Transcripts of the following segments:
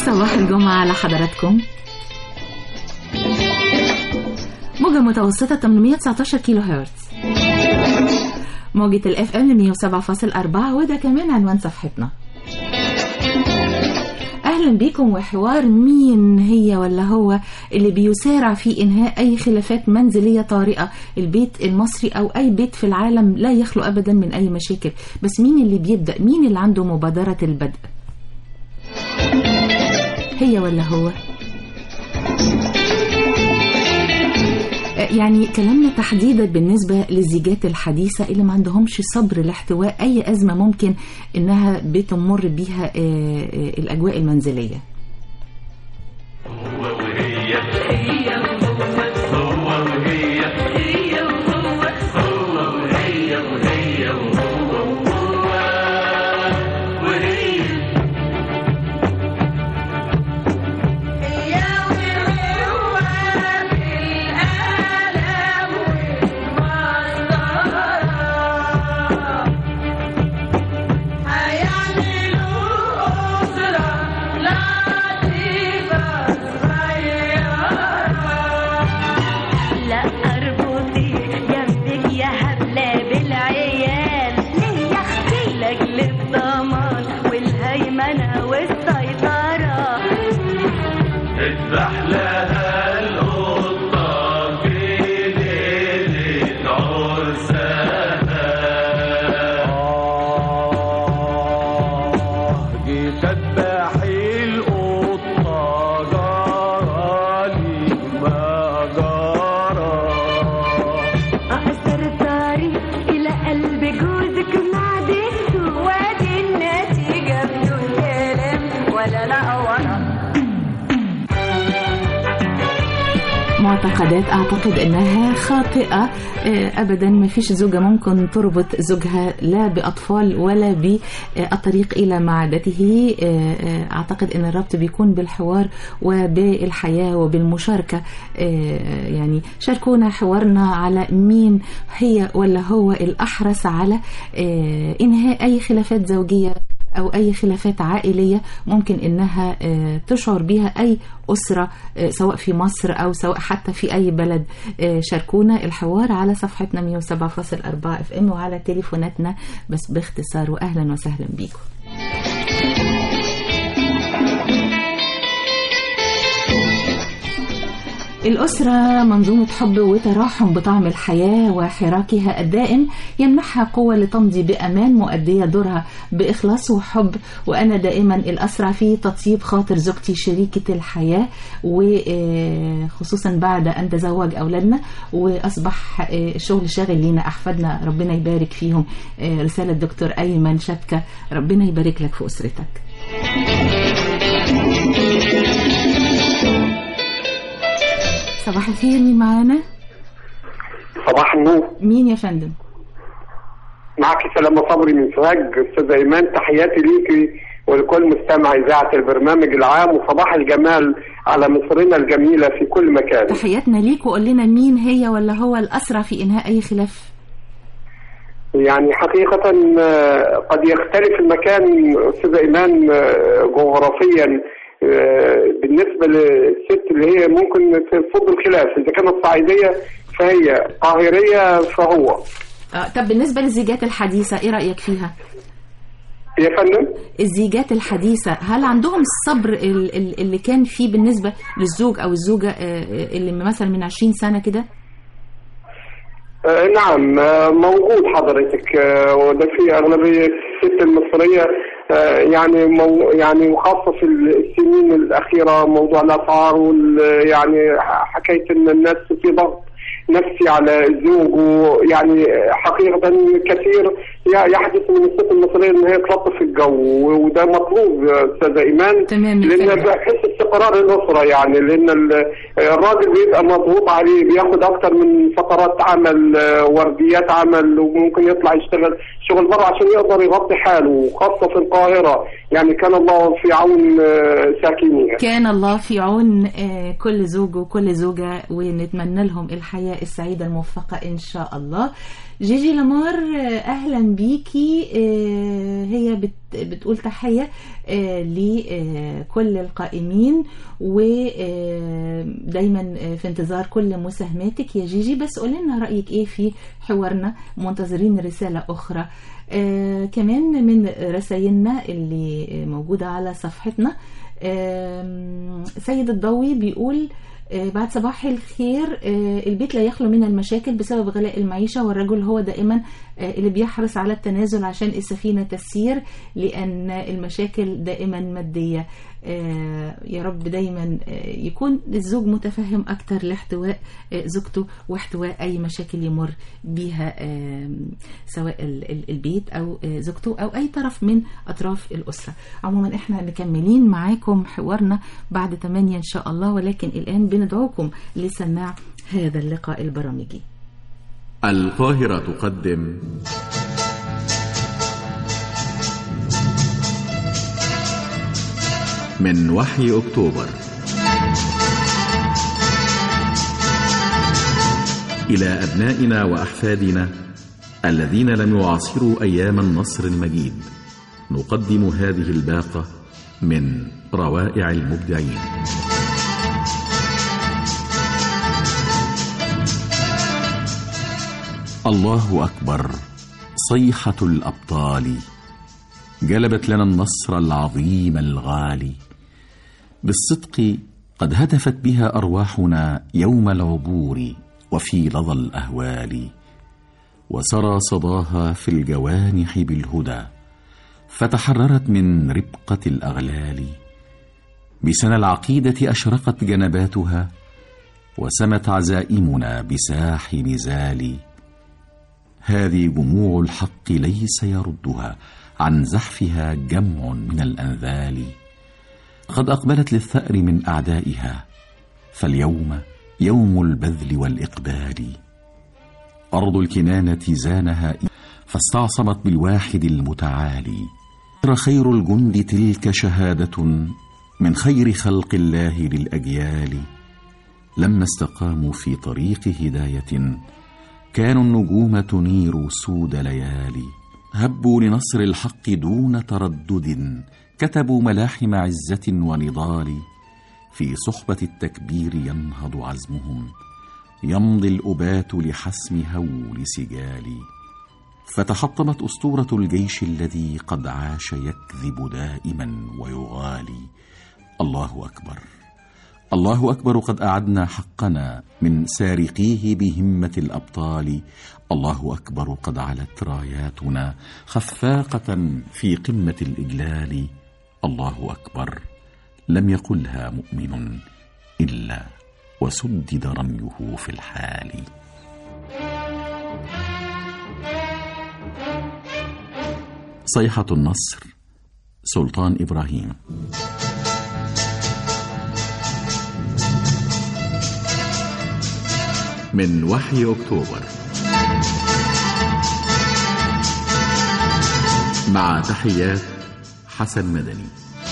صباح الجمعة على حضراتكم موجة متوسطة 819 كيلو هرتز موجة الاف ام 107.4 وده كمان عنوان صفحتنا اهلا بيكم وحوار مين هي ولا هو اللي بيسارع في انهاء اي خلافات منزليه طارئه البيت المصري او اي بيت في العالم لا يخلو ابدا من اي مشاكل بس مين اللي بيبدا مين اللي عنده مبادره البدء هي ولا هو يعني كلامنا تحديدا بالنسبة للزيجات الحديثة اللي ما عندهمش صبر لاحتواء أي أزمة ممكن إنها بتمر بيها الأجواء المنزلية معتقدات اعتقد انها خاطئه ابدا ما فيش زوجه ممكن تربط زوجها لا باطفال ولا بالطريق الى معادته اعتقد ان الربط بيكون بالحوار وبالحياه وبالمشاركه يعني شاركونا حوارنا على مين هي ولا هو الاحرص على انهاء اي خلافات زوجيه أو أي خلافات عائلية ممكن إنها تشعر بها أي أسرة سواء في مصر أو سواء حتى في أي بلد شاركونا الحوار على صفحتنا 107.4 اف ام وعلى تليفوناتنا بس باختصار وأهلا وسهلا بيكم الأسرة منظومة حب وتراحم بطعم الحياة وحراكها الدائم يمنحها قوة لتمضي بأمان مؤدية دورها بإخلاص وحب وأنا دائما الأسرع في تطيب خاطر زوجتي شريكة الحياة وخصوصا بعد أن تزوج أولادنا وأصبح الشغل شاغل لينا أحفادنا ربنا يبارك فيهم رسالة دكتور أيمن شبكة ربنا يبارك لك في أسرتك صباح الخير مين معانا؟ صباح النور مين يا فندم؟ معك سلامة صبري من سوهاج استاذ ايمان تحياتي ليكي ولكل مستمع اذاعه البرنامج العام وصباح الجمال على مصرنا الجميله في كل مكان. تحياتنا ليك وقول لنا مين هي ولا هو الاسرع في انهاء اي خلاف؟ يعني حقيقة قد يختلف المكان أستاذ إيمان جغرافيا بالنسبة للست اللي هي ممكن تفض الخلاف إذا كانت صعيدية فهي قاهرية فهو آه طب بالنسبة للزيجات الحديثة إيه رأيك فيها؟ يا فندم الزيجات الحديثة هل عندهم الصبر اللي كان فيه بالنسبة للزوج أو الزوجة اللي مثلا من 20 سنة كده؟ آه نعم آه موجود حضرتك آه وده في اغلبيه الست المصريه يعني مو يعني وخاصه في السنين الاخيره موضوع الاسعار يعني حكايه ان الناس في ضغط نفسي على الزوج ويعني حقيقه كثير يحدث من الست المصريه ان هي تلطف الجو وده مطلوب استاذه ايمان تمام لان بحس استقرار الاسره يعني لان الراجل بيبقى مضغوط عليه بياخد اكتر من فترات عمل آه، ورديات عمل وممكن يطلع يشتغل شغل بره عشان يقدر يغطي حاله وخاصه في القاهره يعني كان الله في عون آه، ساكنيها كان الله في عون آه، كل زوج وكل زوجة ونتمنى لهم الحياة السعيدة الموفقة إن شاء الله جيجي لمار آه، أهلا بيكي آه، هي بت بتقول تحية آه، لكل القائمين ودايما في انتظار كل مساهماتك يا جيجي بس قولي لنا رأيك ايه في حوارنا منتظرين رسالة أخرى آه كمان من رسائلنا اللي موجودة على صفحتنا آم، سيد الضوي بيقول آه، بعد صباح الخير آه، البيت لا يخلو من المشاكل بسبب غلاء المعيشة والرجل هو دائما آه، اللي بيحرص على التنازل عشان السفينة تسير لأن المشاكل دائما مادية آه، يا رب دايما آه، يكون الزوج متفهم أكتر لاحتواء آه، زوجته واحتواء أي مشاكل يمر بيها آم، سواء ال- ال- البيت أو آه، زوجته أو أي طرف من أطراف الأسرة عموما إحنا مكملين معاكم حوارنا بعد 8 إن شاء الله ولكن الآن بندعوكم لسماع هذا اللقاء البرامجي القاهرة تقدم من وحي أكتوبر إلى أبنائنا وأحفادنا الذين لم يعاصروا أيام النصر المجيد نقدم هذه الباقة من روائع المبدعين الله أكبر صيحة الأبطال جلبت لنا النصر العظيم الغالي بالصدق قد هتفت بها أرواحنا يوم العبور وفي لظى الأهوال وسرى صداها في الجوانح بالهدى فتحررت من ربقة الأغلال بسنى العقيدة أشرقت جنباتها وسمت عزائمنا بساح نزال هذه جموع الحق ليس يردها عن زحفها جمع من الأنذال قد أقبلت للثأر من أعدائها فاليوم يوم البذل والإقبال أرض الكنانة زانها فاستعصمت بالواحد المتعالي خير الجند تلك شهادة من خير خلق الله للأجيال لما استقاموا في طريق هداية كانوا النجوم تنير سود ليالي هبوا لنصر الحق دون تردد كتبوا ملاحم عزة ونضال في صحبة التكبير ينهض عزمهم يمضي الأبات لحسم هول سجال فتحطمت أسطورة الجيش الذي قد عاش يكذب دائما ويغالي الله أكبر الله أكبر قد أعدنا حقنا من سارقيه بهمة الأبطال الله أكبر قد علت راياتنا خفاقة في قمة الإجلال الله أكبر لم يقلها مؤمن إلا وسدد رميه في الحال صيحة النصر سلطان إبراهيم من وحي أكتوبر مع تحيات حسن مدني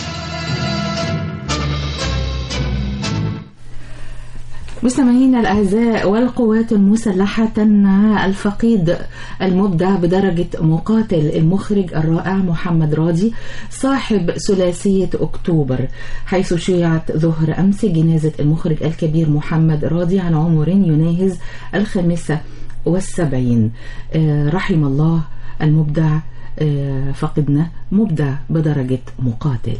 مستمعينا الأعزاء والقوات المسلحة تمنع الفقيد المبدع بدرجة مقاتل المخرج الرائع محمد راضي صاحب ثلاثية أكتوبر حيث شيعت ظهر أمس جنازة المخرج الكبير محمد راضي عن عمر يناهز الخامسة والسبعين آه، رحم الله المبدع آه، فقدنا مبدع بدرجة مقاتل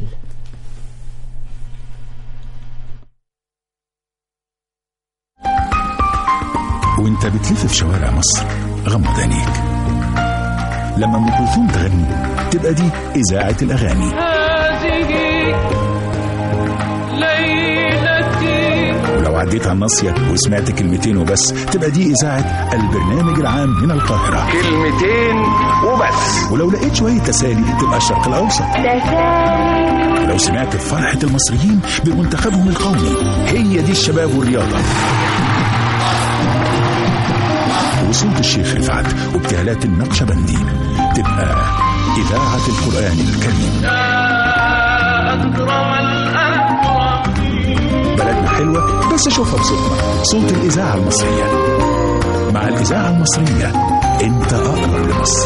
وانت بتلف في شوارع مصر غمض عينيك لما ام كلثوم تغني تبقى دي اذاعه الاغاني هذه ليلتي ولو عديت على الناصية وسمعت كلمتين وبس تبقى دي إذاعة البرنامج العام من القاهرة كلمتين وبس ولو لقيت شوية تسالي تبقى الشرق الأوسط ولو سمعت فرحة المصريين بمنتخبهم القومي هي دي الشباب والرياضة وصوت الشيخ رفعت وابتهالات النقشبندي تبقى إذاعة القرآن الكريم بلدنا حلوة بس شوفها بصوتنا صوت الإذاعة المصرية مع الإذاعة المصرية أنت أقرب لمصر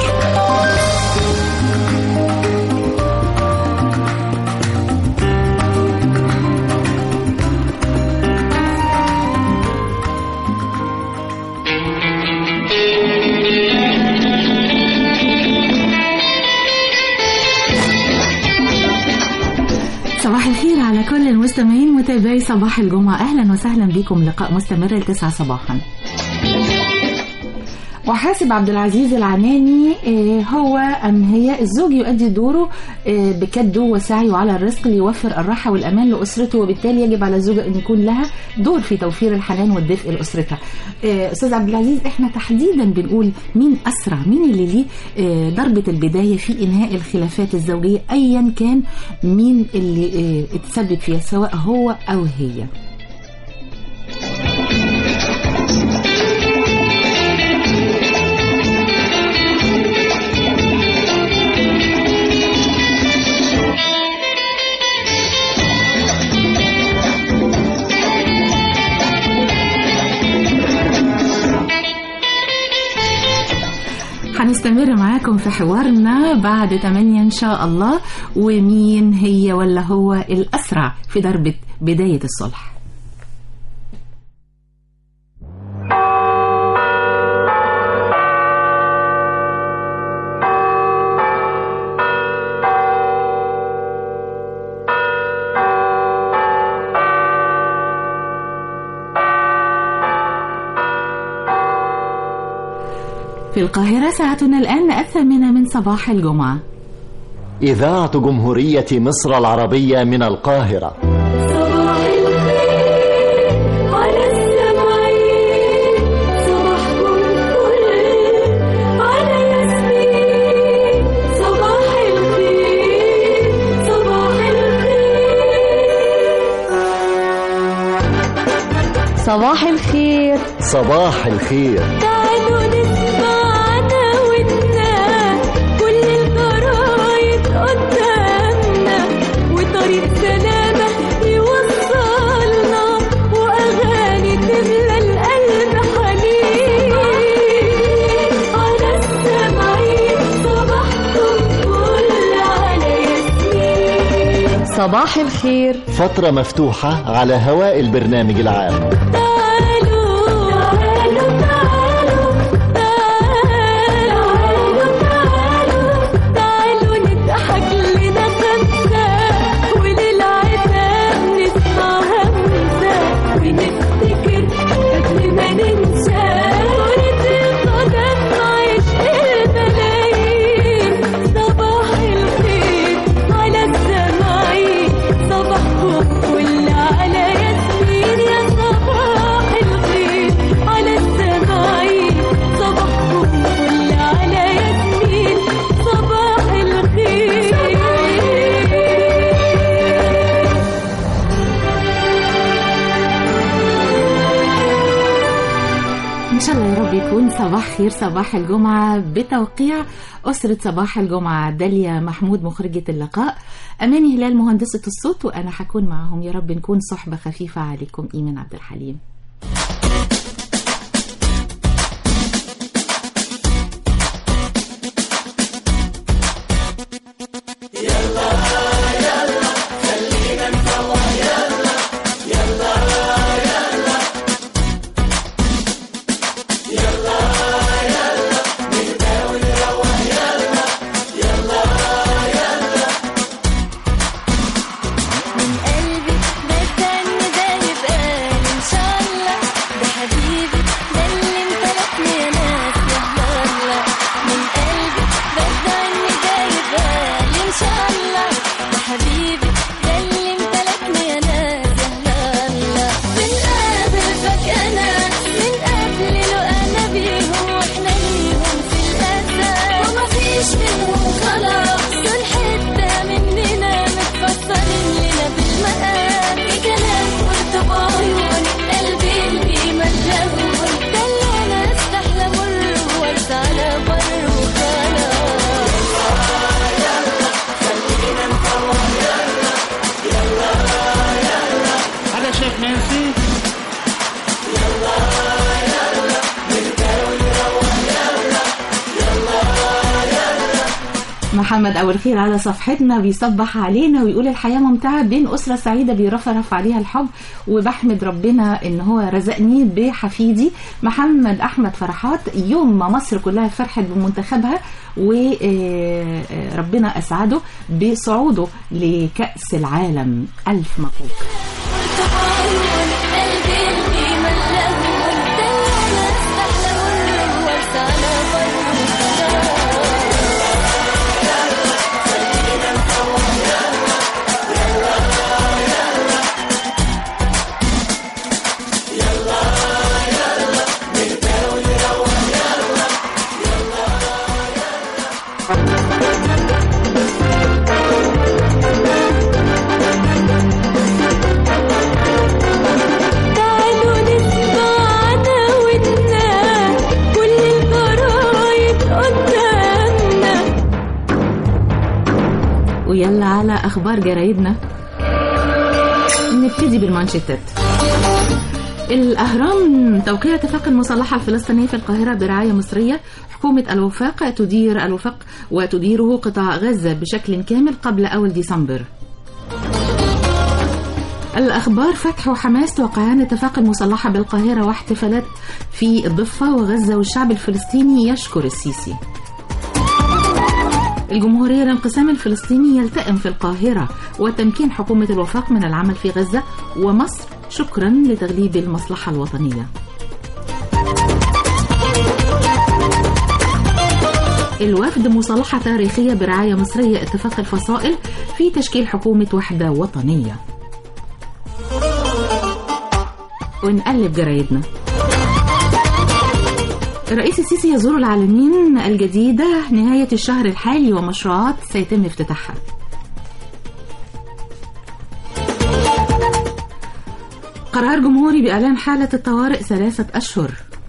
صباح الخير على كل المستمعين متابعي صباح الجمعة أهلا وسهلا بكم لقاء مستمر لتسعة صباحا وحاسب عبد العزيز العناني آه، هو أم هي الزوج يؤدي دوره آه، بكده وسعيه على الرزق ليوفر الراحة والأمان لأسرته وبالتالي يجب على الزوجة أن يكون لها دور في توفير الحنان والدفء لأسرتها آه، أستاذ عبد العزيز إحنا تحديدا بنقول مين أسرع مين اللي ليه آه، ضربة البداية في إنهاء الخلافات الزوجية أيا كان مين اللي آه، اتسبب فيها سواء هو أو هي هنستمر معاكم في حوارنا بعد 8 إن شاء الله ومين هي ولا هو الأسرع في ضربة بداية الصلح في القاهرة ساعتنا الآن الثامنة من صباح الجمعة إذاعة جمهورية مصر العربية من القاهرة صباح الخير على السمعين صباحكم فل على ياسمين صباح الخير صباح الخير صباح الخير صباح الخير تعالوا نسمع عناويننا كل الجرايد قدامنا وطريق سلامة يوصلنا وأغاني تملى القلب حنين على السمعين صباحكم فل على ياسمين صباح الخير فترة مفتوحة على هواء البرنامج العام تعالوا تعالوا تعالوا تعالوا تعالوا تعالوا نضحك لنا خمسة وللعتاب نسمع همسة ونفتكر قبل ما ننسى كرة القدم عشق الملايين صباح الخير على السماعين صباحكم كل على ياسمين يا صباح الخير على السماعين صباحكم كل على ياسمين صباح الخير إن شاء الله يا رب يكون صباح خير صباح الجمعة بتوقيع أسرة صباح الجمعة داليا محمود مخرجة اللقاء أمامي هلال مهندسة الصوت وأنا هكون معهم يا رب نكون صحبة خفيفة عليكم إيمان عبد الحليم من قلبي بستنى ده يبقى ان شاء محمد أول خير على صفحتنا بيصبح علينا ويقول الحياة ممتعة بين أسرة سعيدة بيرفرف عليها الحب وبحمد ربنا إن هو رزقني بحفيدي محمد أحمد فرحات يوم ما مصر كلها فرحت بمنتخبها وربنا أسعده بصعوده لكأس العالم ألف مبروك قلبي اللي ملاه والدنيا استحلى والورث على تعالوا نسمعنا ونا كل الجرايد قدامنا ويلا على أخبار جرايدنا نبتدي بالمانشيتات الأهرام توقيع اتفاق المصالحة الفلسطينية في القاهرة برعاية مصرية حكومة الوفاق تدير الوفاق وتديره قطاع غزة بشكل كامل قبل أول ديسمبر الأخبار فتح وحماس توقعان اتفاق المصالحة بالقاهرة واحتفالات في الضفة وغزة والشعب الفلسطيني يشكر السيسي الجمهورية الانقسام الفلسطيني يلتئم في القاهرة وتمكين حكومة الوفاق من العمل في غزة ومصر شكرا لتغليب المصلحة الوطنية الوفد مصالحة تاريخية برعاية مصرية اتفاق الفصائل في تشكيل حكومة وحدة وطنية ونقلب جرايدنا الرئيس السيسي يزور العالمين الجديدة نهاية الشهر الحالي ومشروعات سيتم افتتاحها قرار جمهوري بإعلان حالة الطوارئ ثلاثة أشهر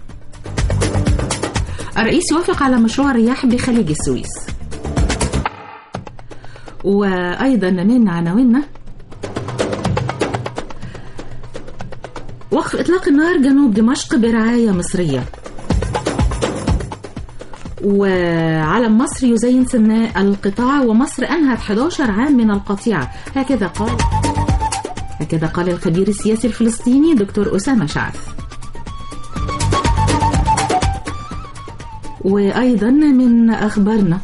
الرئيس يوافق على مشروع الرياح بخليج السويس وأيضا من عناويننا وقف إطلاق النار جنوب دمشق برعاية مصرية وعلم مصر يزين سماء القطاع ومصر أنهت 11 عام من القطيعة هكذا قال هكذا قال الخبير السياسي الفلسطيني دكتور أسامة شعث وأيضا من أخبارنا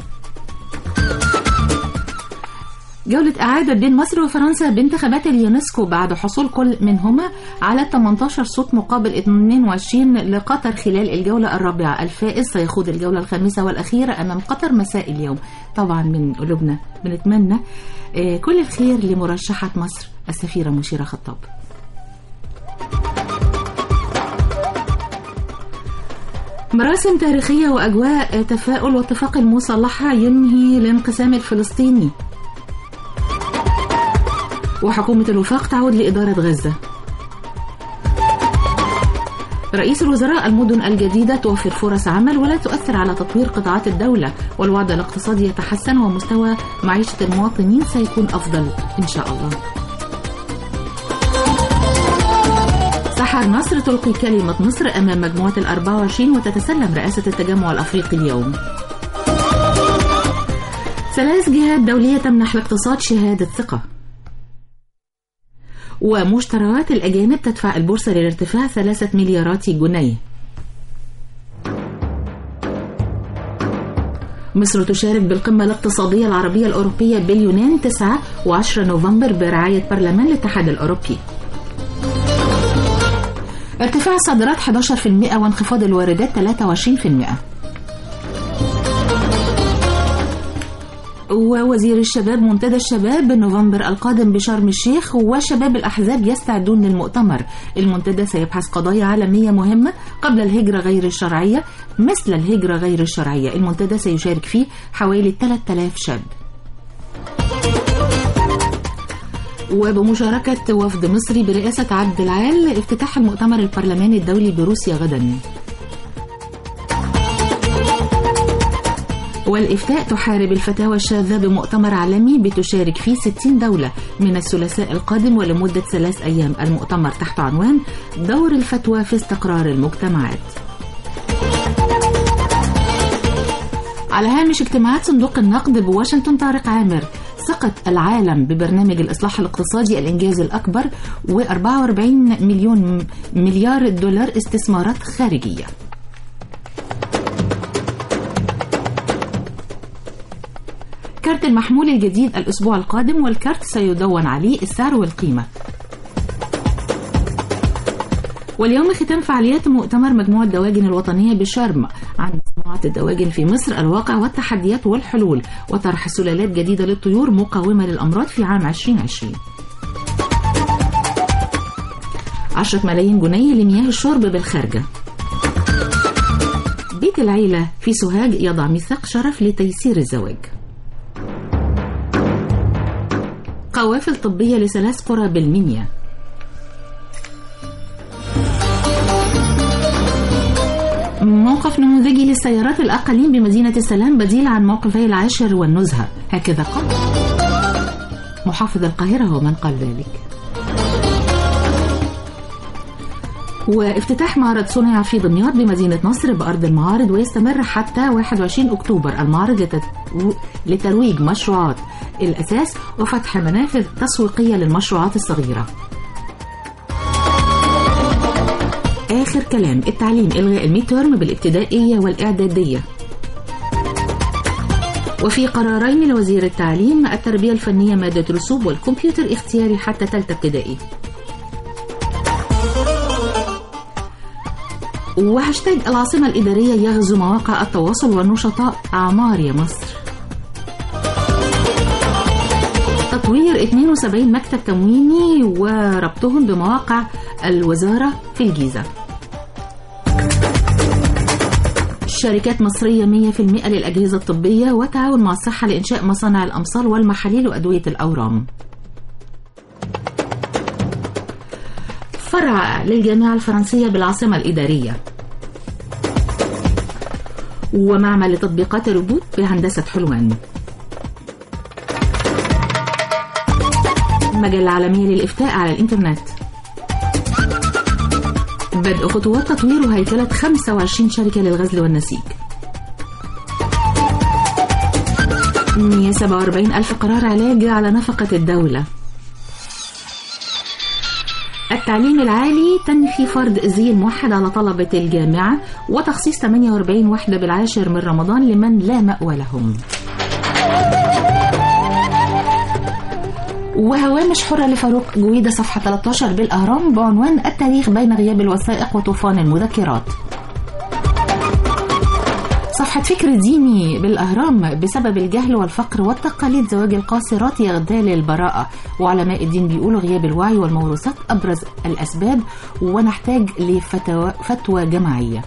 جولة إعادة بين مصر وفرنسا بانتخابات اليونسكو بعد حصول كل منهما على 18 صوت مقابل 22 لقطر خلال الجولة الرابعة الفائز سيخوض الجولة الخامسة والأخيرة أمام قطر مساء اليوم طبعا من قلوبنا بنتمنى آه، كل الخير لمرشحة مصر السفيرة مشيرة خطاب مراسم تاريخية وأجواء تفاؤل واتفاق المصالحة ينهي الانقسام الفلسطيني وحكومة الوفاق تعود لإدارة غزة رئيس الوزراء المدن الجديدة توفر فرص عمل ولا تؤثر على تطوير قطاعات الدولة والوضع الاقتصادي يتحسن ومستوى معيشة المواطنين سيكون أفضل إن شاء الله سحر نصر تلقي كلمة مصر أمام مجموعة الأربعة وعشرين وتتسلم رئاسة التجمع الأفريقي اليوم ثلاث جهات دولية تمنح الاقتصاد شهادة ثقة ومشتريات الأجانب تدفع البورصة للارتفاع ثلاثة مليارات جنيه مصر تشارك بالقمة الاقتصادية العربية الأوروبية باليونان 9 و10 نوفمبر برعاية برلمان الاتحاد الأوروبي ارتفاع الصادرات 11% وانخفاض الواردات 23% ووزير الشباب منتدى الشباب نوفمبر القادم بشرم الشيخ وشباب الأحزاب يستعدون للمؤتمر المنتدى سيبحث قضايا عالمية مهمة قبل الهجرة غير الشرعية مثل الهجرة غير الشرعية المنتدى سيشارك فيه حوالي 3000 شاب وبمشاركة وفد مصري برئاسة عبد العال افتتاح المؤتمر البرلماني الدولي بروسيا غدا والإفتاء تحارب الفتاوى الشاذة بمؤتمر عالمي بتشارك فيه 60 دولة من الثلاثاء القادم ولمدة ثلاث أيام المؤتمر تحت عنوان دور الفتوى في استقرار المجتمعات على هامش اجتماعات صندوق النقد بواشنطن طارق عامر سقط العالم ببرنامج الإصلاح الاقتصادي الإنجاز الأكبر و44 مليون مليار دولار استثمارات خارجية كارت المحمول الجديد الأسبوع القادم والكارت سيدون عليه السعر والقيمة واليوم ختام فعاليات مؤتمر مجموعة دواجن الوطنية بشرم عن صناعة الدواجن في مصر الواقع والتحديات والحلول وطرح سلالات جديدة للطيور مقاومة للأمراض في عام 2020 10 ملايين جنيه لمياه الشرب بالخارجة بيت العيلة في سوهاج يضع ميثاق شرف لتيسير الزواج قوافل طبية لثلاث قرى بالمنيا موقف نموذجي للسيارات الأقاليم بمدينة السلام بديل عن موقفي العاشر والنزهة هكذا قال محافظ القاهرة هو من قال ذلك وافتتاح معرض صنع في دمياط بمدينة نصر بأرض المعارض ويستمر حتى 21 أكتوبر المعرض لتتو... لترويج مشروعات الأساس وفتح منافذ تسويقية للمشروعات الصغيرة آخر كلام التعليم إلغاء الميتورم بالابتدائية والإعدادية وفي قرارين لوزير التعليم التربية الفنية مادة رسوب والكمبيوتر اختياري حتى ثالثة ابتدائي وهاشتاج العاصمة الإدارية يغزو مواقع التواصل والنشطاء أعمار يا مصر تطوير 72 مكتب تمويني وربطهم بمواقع الوزارة في الجيزة شركات مصرية 100% للأجهزة الطبية وتعاون مع الصحة لإنشاء مصانع الأمصال والمحاليل وأدوية الأورام فرع للجامعة الفرنسية بالعاصمة الإدارية ومعمل لتطبيقات الروبوت بهندسة حلوان مجلة عالمية للإفتاء على الإنترنت بدء خطوات تطوير وهيكلة 25 شركة للغزل والنسيج 147 ألف قرار علاج على نفقة الدولة التعليم العالي تنفي فرض زي موحد على طلبة الجامعة وتخصيص 48 وحدة بالعاشر من رمضان لمن لا مأوى لهم وهوامش حرة لفاروق جويدة صفحة 13 بالأهرام بعنوان التاريخ بين غياب الوثائق وطوفان المذكرات صفحة فكر ديني بالأهرام بسبب الجهل والفقر والتقاليد زواج القاصرات يغتال البراءة وعلماء الدين بيقولوا غياب الوعي والموروثات أبرز الأسباب ونحتاج لفتوى فتوى جماعية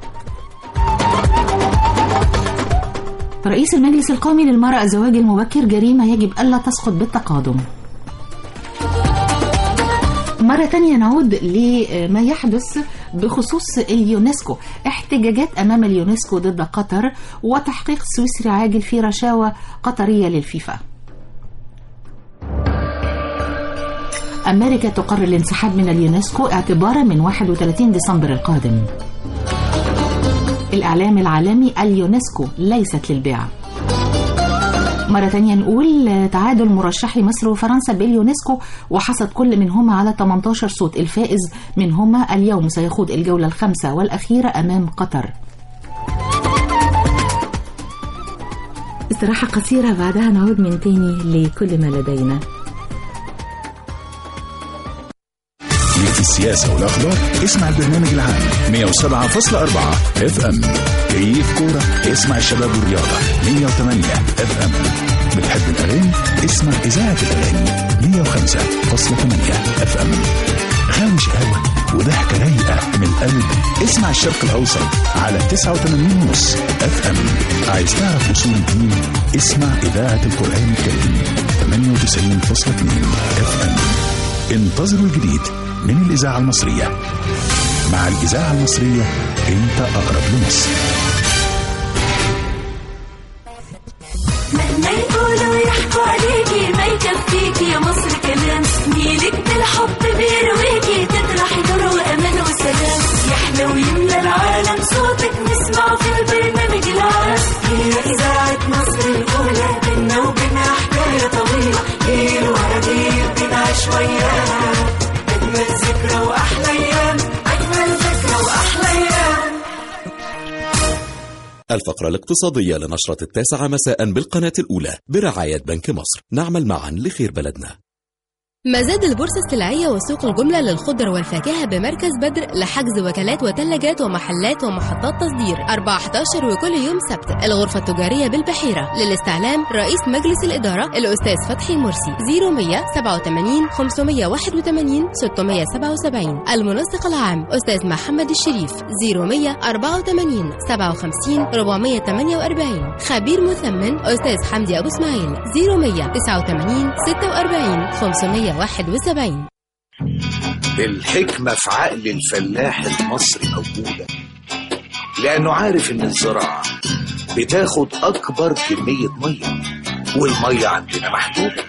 رئيس المجلس القومي للمرأة الزواج المبكر جريمة يجب ألا تسقط بالتقادم مرة تانية نعود لما يحدث بخصوص اليونسكو احتجاجات أمام اليونسكو ضد قطر وتحقيق سويسري عاجل في رشاوى قطرية للفيفا أمريكا تقرر الانسحاب من اليونسكو اعتبارا من 31 ديسمبر القادم الإعلام العالمي اليونسكو ليست للبيع مرة تانية نقول تعادل مرشحي مصر وفرنسا باليونسكو وحصد كل منهما على 18 صوت الفائز منهما اليوم سيخوض الجولة الخامسة والأخيرة أمام قطر استراحة قصيرة بعدها نعود من تاني لكل ما لدينا ليك في السياسة والأخبار اسمع البرنامج العام 107.4 اف ام كيف كورة اسمع الشباب والرياضة 108 اف ام بتحب الأغاني اسمع إذاعة الأغاني 105.8 اف ام غاوي شقاوة وضحكة رايقة من القلب اسمع الشرق الأوسط على 89 ونص اف ام عايز تعرف أصول الدين اسمع إذاعة القرآن الكريم 98.2 اف ام انتظروا الجديد من الإذاعة المصرية مع الإذاعة المصرية أنت أقرب لمصر مهما يقولوا يحكوا عليكي ما يكفيكي يا مصر كلام نيلك بالحب بيرويكي تطرحي نور وامان وسلام يحلى ويملى العالم صوتك نسمع في البرنامج العام هي إذاعة مصر الأولى بينا وبينها حكاية طويلة جيل ورا جيل بنعيش وياها أجمل ذكرى وأحلى أيام أجمل ذكرى وأحلى أيام الفقرة الاقتصادية لنشرة التاسعة مساء بالقناة الأولى برعاية بنك مصر نعمل معا لخير بلدنا مزاد البورصة السلعية وسوق الجملة للخضر والفاكهة بمركز بدر لحجز وكالات وثلاجات ومحلات ومحطات تصدير 14 وكل يوم سبت الغرفة التجارية بالبحيرة للاستعلام رئيس مجلس الإدارة الأستاذ فتحي مرسي 0187 581 677 المنسق العام أستاذ محمد الشريف 0184 57 448 خبير مثمن أستاذ حمدي أبو إسماعيل 0189 46 571 الحكمة في عقل الفلاح المصري موجودة لأنه عارف إن الزراعة بتاخد أكبر كمية مية والمية عندنا محدودة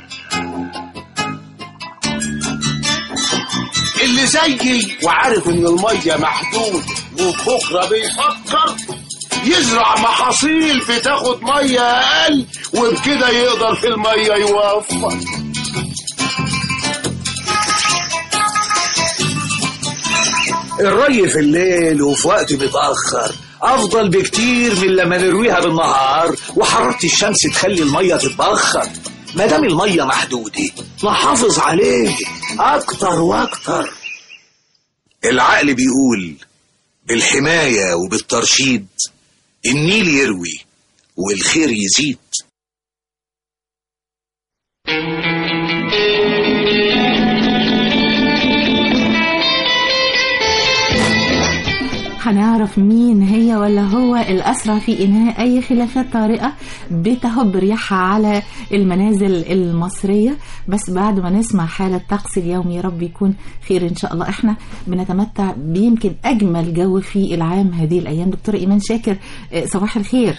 اللي زيي وعارف ان الميه محدوده وبكره بيفكر يزرع محاصيل بتاخد ميه اقل وبكده يقدر في الميه يوفر الري في الليل وفي وقت متأخر أفضل بكتير من لما نرويها بالنهار وحرارة الشمس تخلي المية تتبخر ما دام المية محدودة نحافظ عليه أكتر وأكتر العقل بيقول بالحماية وبالترشيد النيل يروي والخير يزيد هنعرف مين هي ولا هو الأسرع في إنهاء أي خلافات طارئة بتهب رياحها على المنازل المصرية بس بعد ما نسمع حالة الطقس اليوم يا رب يكون خير إن شاء الله إحنا بنتمتع بيمكن أجمل جو في العام هذه الأيام دكتورة إيمان شاكر آه، صباح الخير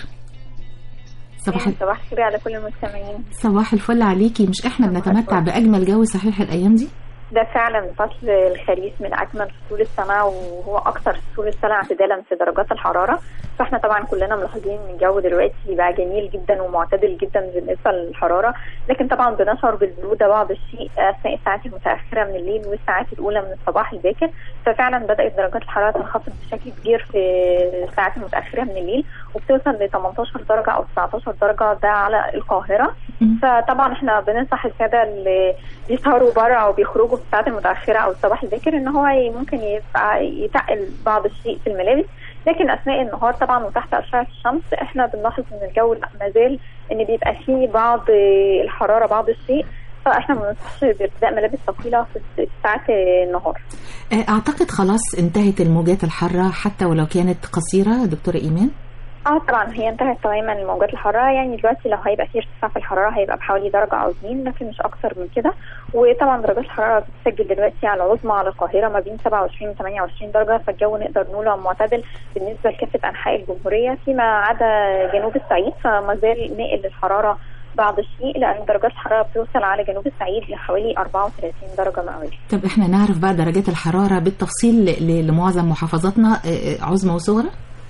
صباح صباح الخير على كل المستمعين صباح الفل عليكي مش إحنا بنتمتع بأجمل جو صحيح الأيام دي ده فعلا فصل الخريف من اجمل فصول السنه وهو اكثر فصول السنه اعتدالا في درجات الحراره فاحنا طبعا كلنا ملاحظين ان الجو دلوقتي بقى جميل جدا ومعتدل جدا بالنسبه للحراره لكن طبعا بنشعر بالبروده بعض الشيء اثناء الساعات المتاخره من الليل والساعات الاولى من الصباح الباكر ففعلا بدات درجات الحراره تنخفض بشكل كبير في الساعات المتاخره من الليل وبتوصل ل 18 درجه او 19 درجه ده على القاهره فطبعا احنا بننصح الساده اللي بيسهروا بره او بيخرجوا في الساعات المتاخره او الصباح الباكر ان هو ممكن يبقى يتقل بعض الشيء في الملابس لكن اثناء النهار طبعا وتحت اشعه الشمس احنا بنلاحظ ان الجو لا ما زال ان بيبقى فيه بعض الحراره بعض الشيء فاحنا ما بننصحش بارتداء ملابس ثقيله في ساعات النهار آه، أعتقد خلاص انتهت الموجات الحارة حتى ولو كانت قصيرة دكتورة إيمان اه طبعا هي انتهت تماما موجات الحراره يعني دلوقتي لو هيبقى في ارتفاع في الحراره هيبقى بحوالي درجه او اتنين لكن مش اكثر من كده وطبعا درجات الحراره بتسجل دلوقتي على العظمى على القاهره ما بين 27 و 28 درجه فالجو نقدر نقوله معتدل بالنسبه لكافه انحاء الجمهوريه فيما عدا جنوب الصعيد فما زال نائل للحراره بعض الشيء لان درجات الحراره بتوصل على جنوب الصعيد لحوالي 34 درجه مئويه طب احنا نعرف بقى درجات الحرارة بالتفصيل ل- لمعظم محافظاتنا آه، آه، عظمى وصغرى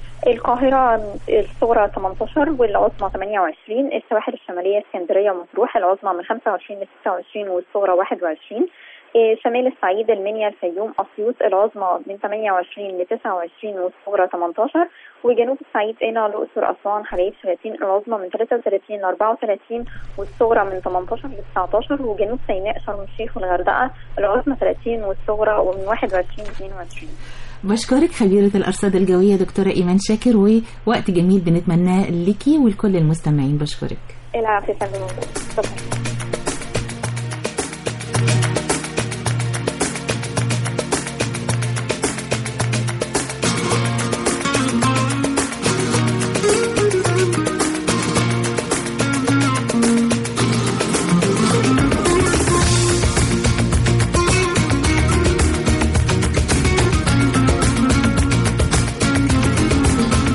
القاهرة الصغرى 18 والعظمى 28 السواحل الشمالية اسكندرية ومطروح العظمى من 25 ل 26 والصغرى 21 إيه، شمال الصعيد المنيا الفيوم أسيوط العظمى من 28 ل 29 والصغرى 18 وجنوب الصعيد قنا الأقصر أسوان حلايب شلاتين العظمى من 33 ل 34 والصغرى من 18 ل 19 وجنوب سيناء شرم الشيخ والغردقة العظمى 30 والصغرى ومن 21 ل 22 بشكرك خبيرة الأرصاد الجوية دكتورة إيمان شاكر ووقت جميل بنتمناه ليكي ولكل المستمعين بشكرك العافية يا فندم شكرا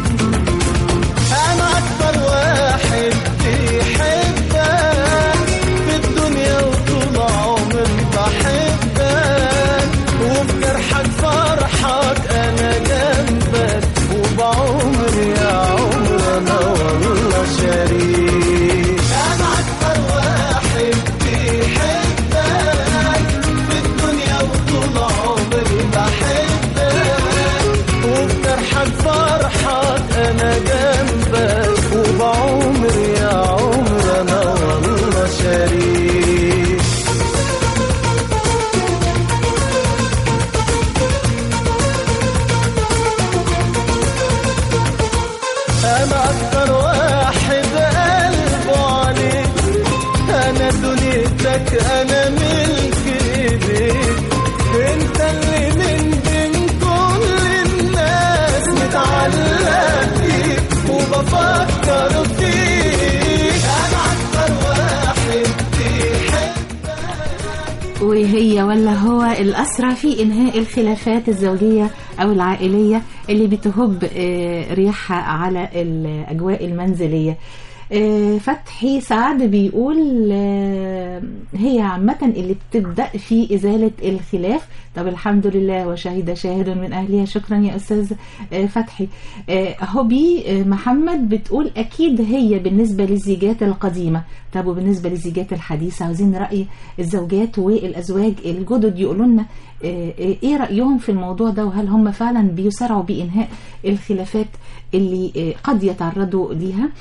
أنا أكتر واحد بيحبك دنيتك انا ملك ايديك انت اللي من بين كل الناس متعلق فيك وبفكر فيك انا اكتر واحد بيحب وهي ولا هو الأسرع في إنهاء الخلافات الزوجية أو العائلية اللي بتهب آه، ريحها على الأجواء المنزلية آه، فتحي سعد بيقول آه، هي عامة اللي بتبدأ في إزالة الخلاف طب الحمد لله وشهد شاهد من أهلها شكرا يا أستاذ آه، فتحي آه، هوبي آه، محمد بتقول أكيد هي بالنسبة للزيجات القديمة طب وبالنسبة للزيجات الحديثة عاوزين رأي الزوجات والأزواج الجدد يقولوا لنا آه، آه، إيه رأيهم في الموضوع ده وهل هم فعلا بيسارعوا بإنهاء الخلافات اللي آه، قد يتعرضوا ليها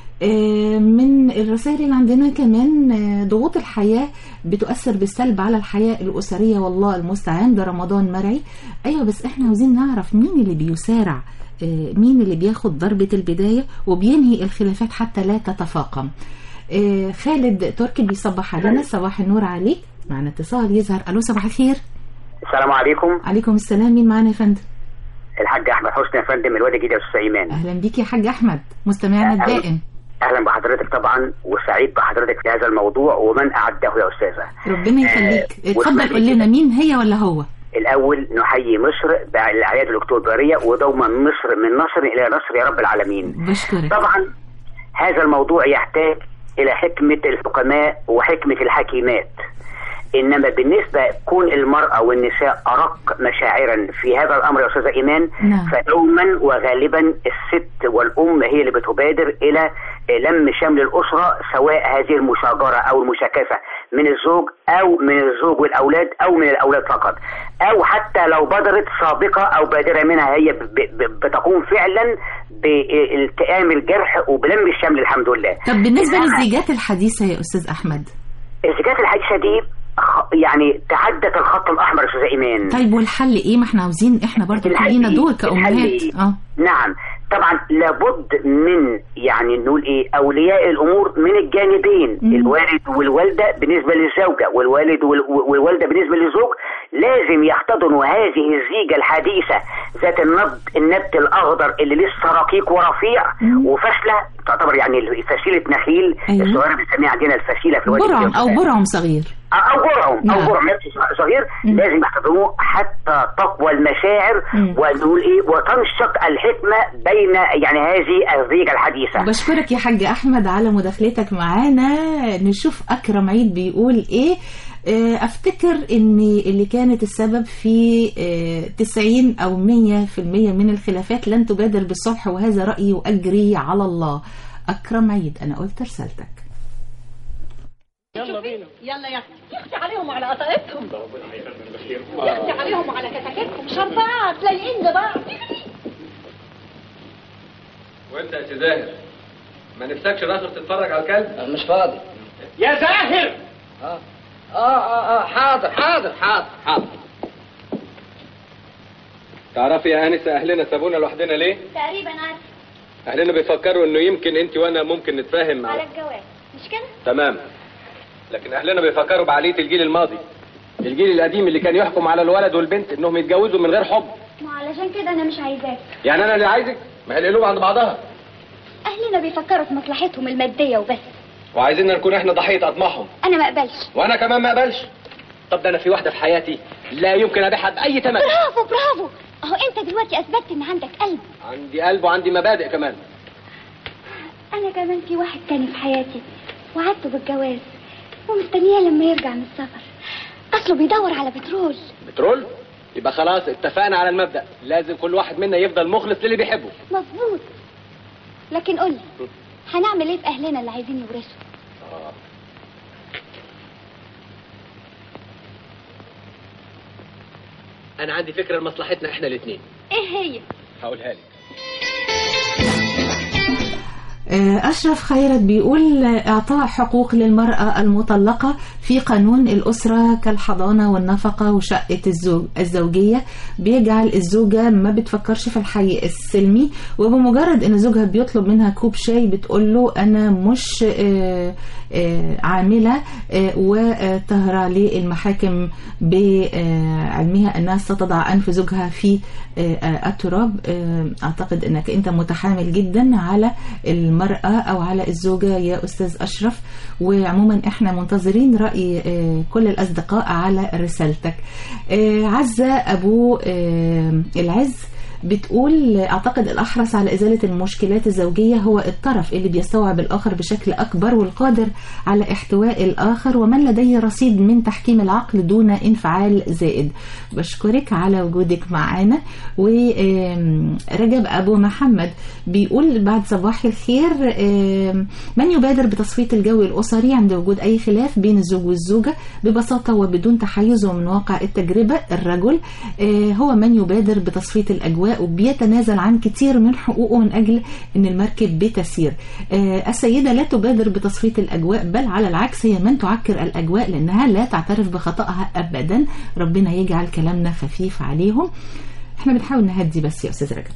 آه، من الرسائل اللي عندنا كمان آه، ضغوط الحياة بتؤثر بالسلب على الحياة الأسرية والله المستعان ده رمضان مرعي أيوة بس احنا عاوزين نعرف مين اللي بيسارع آه، مين اللي بياخد ضربة البداية وبينهي الخلافات حتى لا تتفاقم آه، خالد تركي بيصبح علينا صباح النور عليك معنا اتصال يظهر ألو صباح الخير السلام عليكم عليكم السلام مين معنا يا فندم الحاج احمد حسني يا فندم الوادي الجديد يا استاذ ايمان أهلا بيك يا حاج أحمد مستمعنا أهلا. الدائم اهلا بحضرتك طبعا وسعيد بحضرتك في هذا الموضوع ومن اعده يا استاذه ربنا يخليك آه، اتفضل واسمح قول لي لنا مين هي ولا هو الاول نحيي مصر بالاعياد الاكتوبريه ودوما مصر من نصر الى نصر يا رب العالمين بشكرك طبعا هذا الموضوع يحتاج الى حكمه الحكماء وحكمه الحكيمات انما بالنسبه كون المراه والنساء ارق مشاعرا في هذا الامر يا استاذه ايمان نعم. فدوما وغالبا الست والام هي اللي بتبادر الى لم شمل الاسره سواء هذه المشاجره او المشاكسه من الزوج او من الزوج والاولاد او من الاولاد فقط او حتى لو بدرت سابقه او بادره منها هي ب- ب- بتقوم فعلا بالتئام الجرح وبلم الشمل الحمد لله طب بالنسبة إنما للزيجات الحديثة يا أستاذ أحمد الزكاة الحديثة دي خ- يعني تعدت الخط الأحمر يا أستاذ إيمان طيب والحل إيه ما احنا عاوزين إحنا برضو يكون لينا دور كأمهات اه نعم طبعا لابد من يعني نقول ايه اولياء الامور من الجانبين مم. الوالد والوالده بالنسبه للزوجه والوالد وال- والوالده بالنسبه للزوج لازم يحتضنوا هذه الزيجه الحديثه ذات النبض النبت الاخضر اللي لسه رقيق ورفيع وفاشله تعتبر يعني فسيله نخيل أيوة. الصغيره بنسميها عندنا الفسيله في الوادي برعم الجديد. أو برعم صغير او جرعهم نعم. او جرعم نفسه صغير لازم يحتضنوه حتى تقوى المشاعر مم. ونقول ايه وتنشق الحكمه بين يعني هذه الزيجه الحديثه بشكرك يا حاج أحمد على مداخلتك معانا نشوف أكرم عيد بيقول إيه آه، أفتكر إن اللي كانت السبب في آه، 90 أو 100% من الخلافات لن تبادر بالصلح وهذا رأيي وأجري على الله أكرم عيد أنا قلت رسالتك يلا بينا يلا يا اختي يختي عليهم وعلى قطايفهم يختي عليهم وعلى كتاكيتهم شربات لايقين لبعض وانت يا سي زاهر ما نفسكش ناصر تتفرج على الكلب مش فاضي يا زاهر اه اه اه حاضر حاضر حاضر حاضر تعرفي يا انسه اهلنا سابونا لوحدنا ليه تقريبا عارف اهلنا بيفكروا انه يمكن انت وانا ممكن نتفاهم على على الجواز مش كده؟ تمام لكن اهلنا بيفكروا بعقليه الجيل الماضي الجيل القديم اللي كان يحكم على الولد والبنت انهم يتجوزوا من غير حب ما علشان كده انا مش عايزاك يعني انا اللي عايزك ما هي القلوب عند بعضها اهلنا بيفكروا في مصلحتهم الماديه وبس وعايزيننا نكون احنا ضحيه اطماعهم انا ما اقبلش وانا كمان ما اقبلش طب ده انا في واحده في حياتي لا يمكن ابيعها باي ثمن برافو برافو اهو انت دلوقتي اثبتت ان عندك قلب عندي قلب وعندي مبادئ كمان انا كمان في واحد تاني في حياتي وعدته بالجواز ومستنياه لما يرجع من السفر اصله بيدور على بترول بترول يبقى خلاص اتفقنا على المبدأ لازم كل واحد منا يفضل مخلص للي بيحبه مظبوط لكن قولي هنعمل ايه في اهلنا اللي عايزين يورثوا انا عندي فكره لمصلحتنا احنا الاثنين ايه هي هقولها لك آه، أشرف خيرت بيقول آه، إعطاء حقوق للمرأة المطلقة في قانون الأسرة كالحضانة والنفقة وشقة الزوج الزوجية بيجعل الزوجة ما بتفكرش في الحي السلمي وبمجرد إن زوجها بيطلب منها كوب شاي بتقول له أنا مش آه، آه، عاملة آه، وتهرى للمحاكم بعلمها أنها ستضع أنف زوجها في آه، آه، التراب آه، أعتقد أنك أنت متحامل جدا على المرأة أو على الزوجة يا أستاذ أشرف وعموما إحنا منتظرين رأي آه، كل الأصدقاء على رسالتك آه، عزة أبو آه، العز بتقول اعتقد الاحرص على ازاله المشكلات الزوجيه هو الطرف اللي بيستوعب الاخر بشكل اكبر والقادر على احتواء الاخر ومن لديه رصيد من تحكيم العقل دون انفعال زائد بشكرك على وجودك معانا ورجب ابو محمد بيقول بعد صباح الخير آم، من يبادر بتصفيه الجو الاسري عند وجود اي خلاف بين الزوج والزوجه ببساطه وبدون تحيز ومن واقع التجربه الرجل آه، هو من يبادر بتصفيه الاجواء وبيتنازل عن كتير من حقوقه من اجل ان المركب بتسير آه، السيده لا تبادر بتصفيه الاجواء بل على العكس هي من تعكر الاجواء لانها لا تعترف بخطأها ابدا ربنا يجعل كلامنا خفيف عليهم احنا بنحاول نهدي بس يا استاذ رجب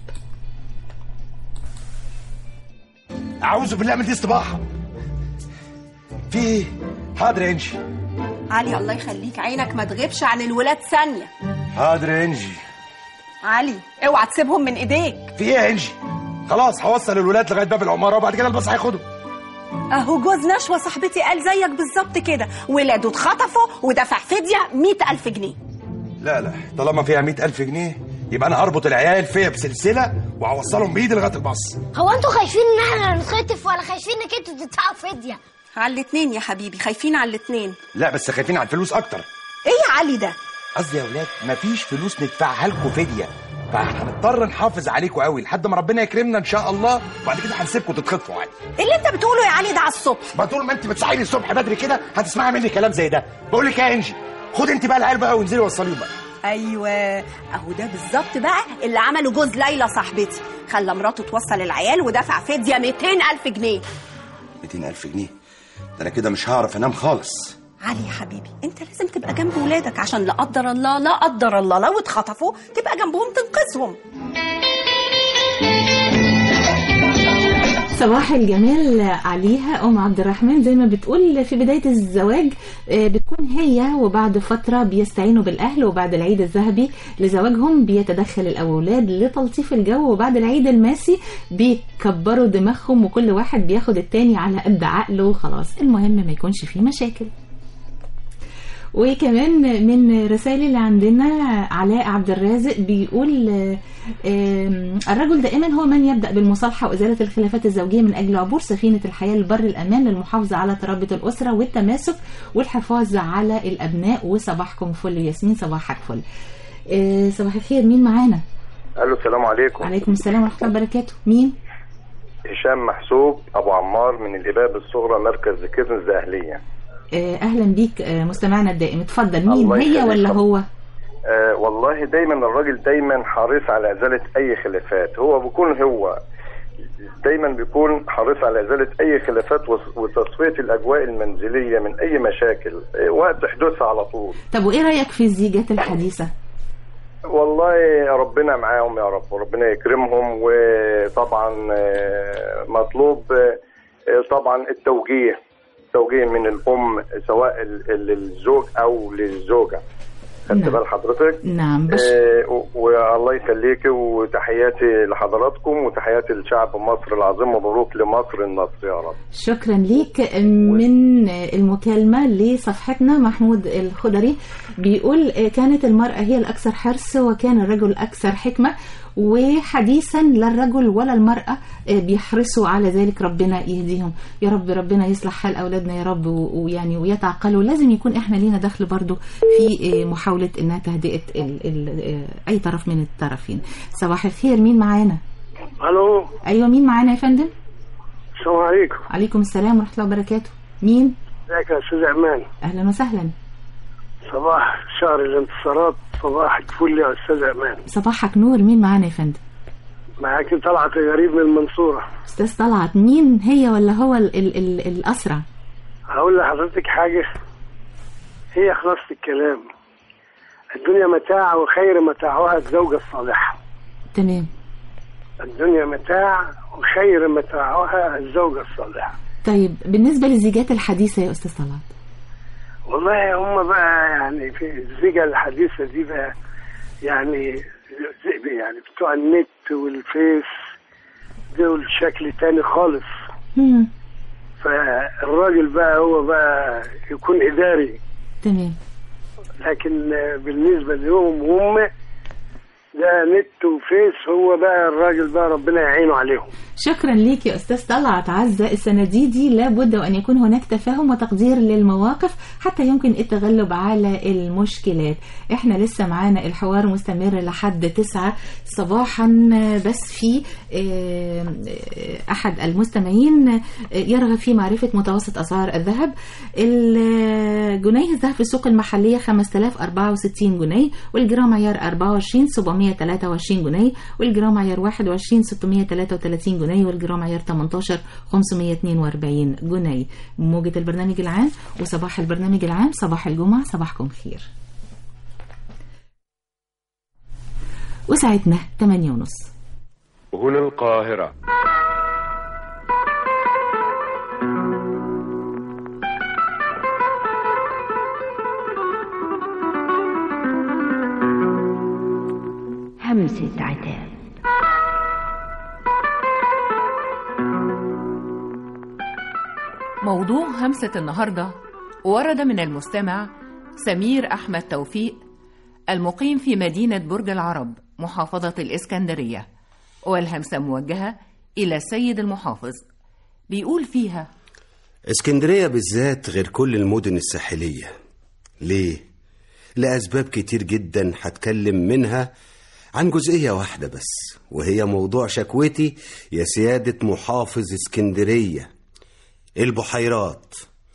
اعوذ بالله من دي استباحه في ايه حاضر يا انجي علي الله يخليك عينك ما تغيبش عن الولاد ثانية حاضر يا انجي علي اوعى تسيبهم من ايديك في ايه يا انجي خلاص هوصل الولاد لغايه باب العماره وبعد كده الباص هياخدهم اهو جوز نشوى صاحبتي قال زيك بالظبط كده ولاده اتخطفوا ودفع فدية مئة ألف جنيه لا لا طالما فيها مئة ألف جنيه يبقى أنا هربط العيال فيا بسلسلة وهوصلهم بإيدي لغاية الباص هو انتوا خايفين ان احنا نتخطف ولا خايفين انك انتوا تدفعوا فدية على الاتنين يا حبيبي خايفين على الاتنين لا بس خايفين على الفلوس أكتر ايه يا علي ده قصدي يا ولاد مفيش فلوس ندفعها لكم فدية فهنضطر نحافظ عليكم قوي لحد ما ربنا يكرمنا ان شاء الله وبعد كده هنسيبكم تتخطفوا عادي إيه اللي انت بتقوله يا علي ده على الصبح ما طول ما انت بتصحيني الصبح بدري كده هتسمعي مني كلام زي ده بقول لك إيه يا انجي خد انت بقى العيال بقى وانزلي وصليهم بقى ايوه اهو ده بالظبط بقى اللي عمله جوز ليلى صاحبتي خلى مراته توصل العيال ودفع فدية 200 ألف جنيه 200 ألف جنيه ده أنا كده مش هعرف أنام خالص علي يا حبيبي انت لازم تبقى جنب ولادك عشان لا قدر الله لا قدر الله لو اتخطفوا تبقى جنبهم تنقذهم صباح الجمال عليها ام عبد الرحمن زي ما بتقول في بدايه الزواج آه، بتكون هي وبعد فتره بيستعينوا بالاهل وبعد العيد الذهبي لزواجهم بيتدخل الاولاد لتلطيف الجو وبعد العيد الماسي بيكبروا دماغهم وكل واحد بياخد التاني على قد عقله وخلاص المهم ما يكونش فيه مشاكل وكمان من رسائل اللي عندنا علاء عبد الرازق بيقول آه، آم، الرجل دائما هو من يبدأ بالمصالحة وإزالة الخلافات الزوجية من أجل عبور سفينة الحياة لبر الأمان للمحافظة على ترابط الأسرة والتماسك والحفاظ على الأبناء وصباحكم فل ياسمين صباحك فل آه، صباح الخير مين معانا؟ الو السلام عليكم عليكم السلام ورحمة الله وبركاته مين؟ هشام محسوب ابو عمار من الاباب الصغرى مركز كنز اهليه آه، أهلا بيك آه، مستمعنا الدائم اتفضل مين الله هي يخليك. ولا هو؟ آه والله دايما الراجل دايما حريص على ازاله اي خلافات هو بيكون هو دايما بيكون حريص على ازاله اي خلافات وص- وتصفيه الاجواء المنزليه من اي مشاكل آه، وقت حدوثها على طول طب وإيه رأيك في الزيجات الحديثة؟ والله ربنا معاهم يا رب وربنا يكرمهم وطبعا آه، مطلوب آه، طبعا التوجيه توجيه من الام سواء ال- ال- للزوج او للزوجه خدت نعم. بال حضرتك نعم بس آه، و- والله يخليكي وتحياتي لحضراتكم وتحياتي لشعب مصر العظيم ومبروك لمصر النصر يا رب شكرا ليك من المكالمة لصفحتنا محمود الخضري بيقول كانت المرأة هي الأكثر حرص وكان الرجل أكثر حكمة وحديثا لا الرجل ولا المرأة بيحرصوا على ذلك ربنا يهديهم يا رب ربنا يصلح حال أولادنا يا رب و- ويعني ويتعقلوا لازم يكون احنا لينا دخل برضو في محاولة انها تهدئة ال ال أي طرف من الطرفين صباح الخير مين معانا الو أيوة مين معانا يا فندم السلام عليكم عليكم السلام ورحمة الله وبركاته مين ازيك يا استاذ امان أهلا وسهلا صباح شهر الانتصارات صباحك فل يا استاذ امان صباحك نور مين معانا يا فندم معاك طلعت غريب من المنصورة استاذ طلعت مين هي ولا هو ال ال ال الاسرع هقول لحضرتك حاجة هي خلاصة الكلام الدنيا متاع وخير متاعها الزوجة الصالحة تمام الدنيا متاع وخير متاعها الزوجة الصالحة طيب بالنسبه للزيجات الحديثه يا استاذ طلعت والله هم بقى يعني في الزيجة الحديثة دي بقى يعني زي- يعني بتوع النت والفيس دول شكل تاني خالص مم. فالراجل بقى هو بقى يكون إداري تمام لكن بالنسبة لهم هم ده نت وفيس هو بقى الراجل بقى ربنا يعينه عليهم شكرا ليك يا استاذ طلعت عزة السنة دي لابد وان يكون هناك تفاهم وتقدير للمواقف حتى يمكن التغلب على المشكلات احنا لسه معانا الحوار مستمر لحد تسعة صباحا بس في آه، آه، احد المستمعين آه، يرغب في معرفة متوسط اسعار الذهب الجنيه الذهب في السوق المحلية 5064 جنيه والجرام عيار 24 723 جنيه والجرام عيار 21 633 جنيه والجرام عيار 18 542 جنيه موجة البرنامج العام وصباح البرنامج العام صباح الجمعة صباحكم خير وساعتنا 8 ونص هنا القاهرة همسة عتاب موضوع همسة النهاردة ورد من المستمع سمير أحمد توفيق المقيم في مدينة برج العرب محافظة الإسكندرية والهمسة موجهة إلى السيد المحافظ بيقول فيها اسكندرية بالذات غير كل المدن الساحلية ليه؟ لأسباب كتير جدا هتكلم منها عن جزئية واحدة بس وهي موضوع شكوتي يا سيادة محافظ اسكندرية البحيرات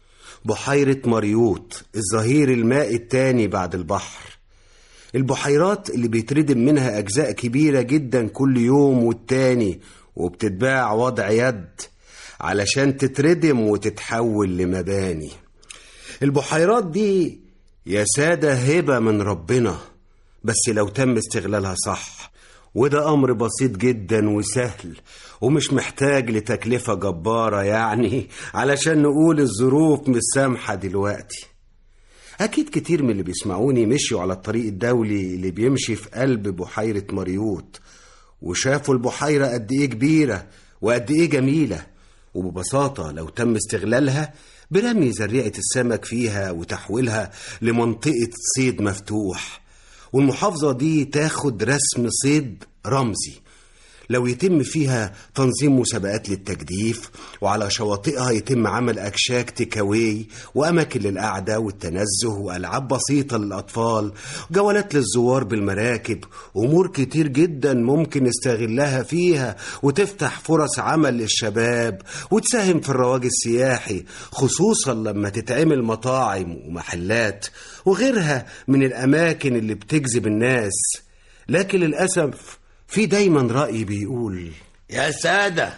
بحيرة مريوط الظهير المائي التاني بعد البحر البحيرات اللي بيتردم منها أجزاء كبيرة جدا كل يوم والتاني وبتتباع وضع يد علشان تتردم وتتحول لمباني البحيرات دي يا سادة هبة من ربنا بس لو تم استغلالها صح وده أمر بسيط جدا وسهل ومش محتاج لتكلفة جبارة يعني علشان نقول الظروف مش سامحة دلوقتي أكيد كتير من اللي بيسمعوني مشيوا على الطريق الدولي اللي بيمشي في قلب بحيرة مريوط وشافوا البحيرة قد إيه كبيرة وقد إيه جميلة وببساطة لو تم استغلالها برمي زريعة السمك فيها وتحويلها لمنطقة صيد مفتوح والمحافظة دي تاخد رسم صيد رمزي لو يتم فيها تنظيم مسابقات للتجديف وعلى شواطئها يتم عمل أكشاك تيكاوي وأماكن للقعدة والتنزه وألعاب بسيطة للأطفال جولات للزوار بالمراكب أمور كتير جدا ممكن نستغلها فيها وتفتح فرص عمل للشباب وتساهم في الرواج السياحي خصوصا لما تتعمل مطاعم ومحلات وغيرها من الأماكن اللي بتجذب الناس لكن للأسف في دايما رأي بيقول يا سادة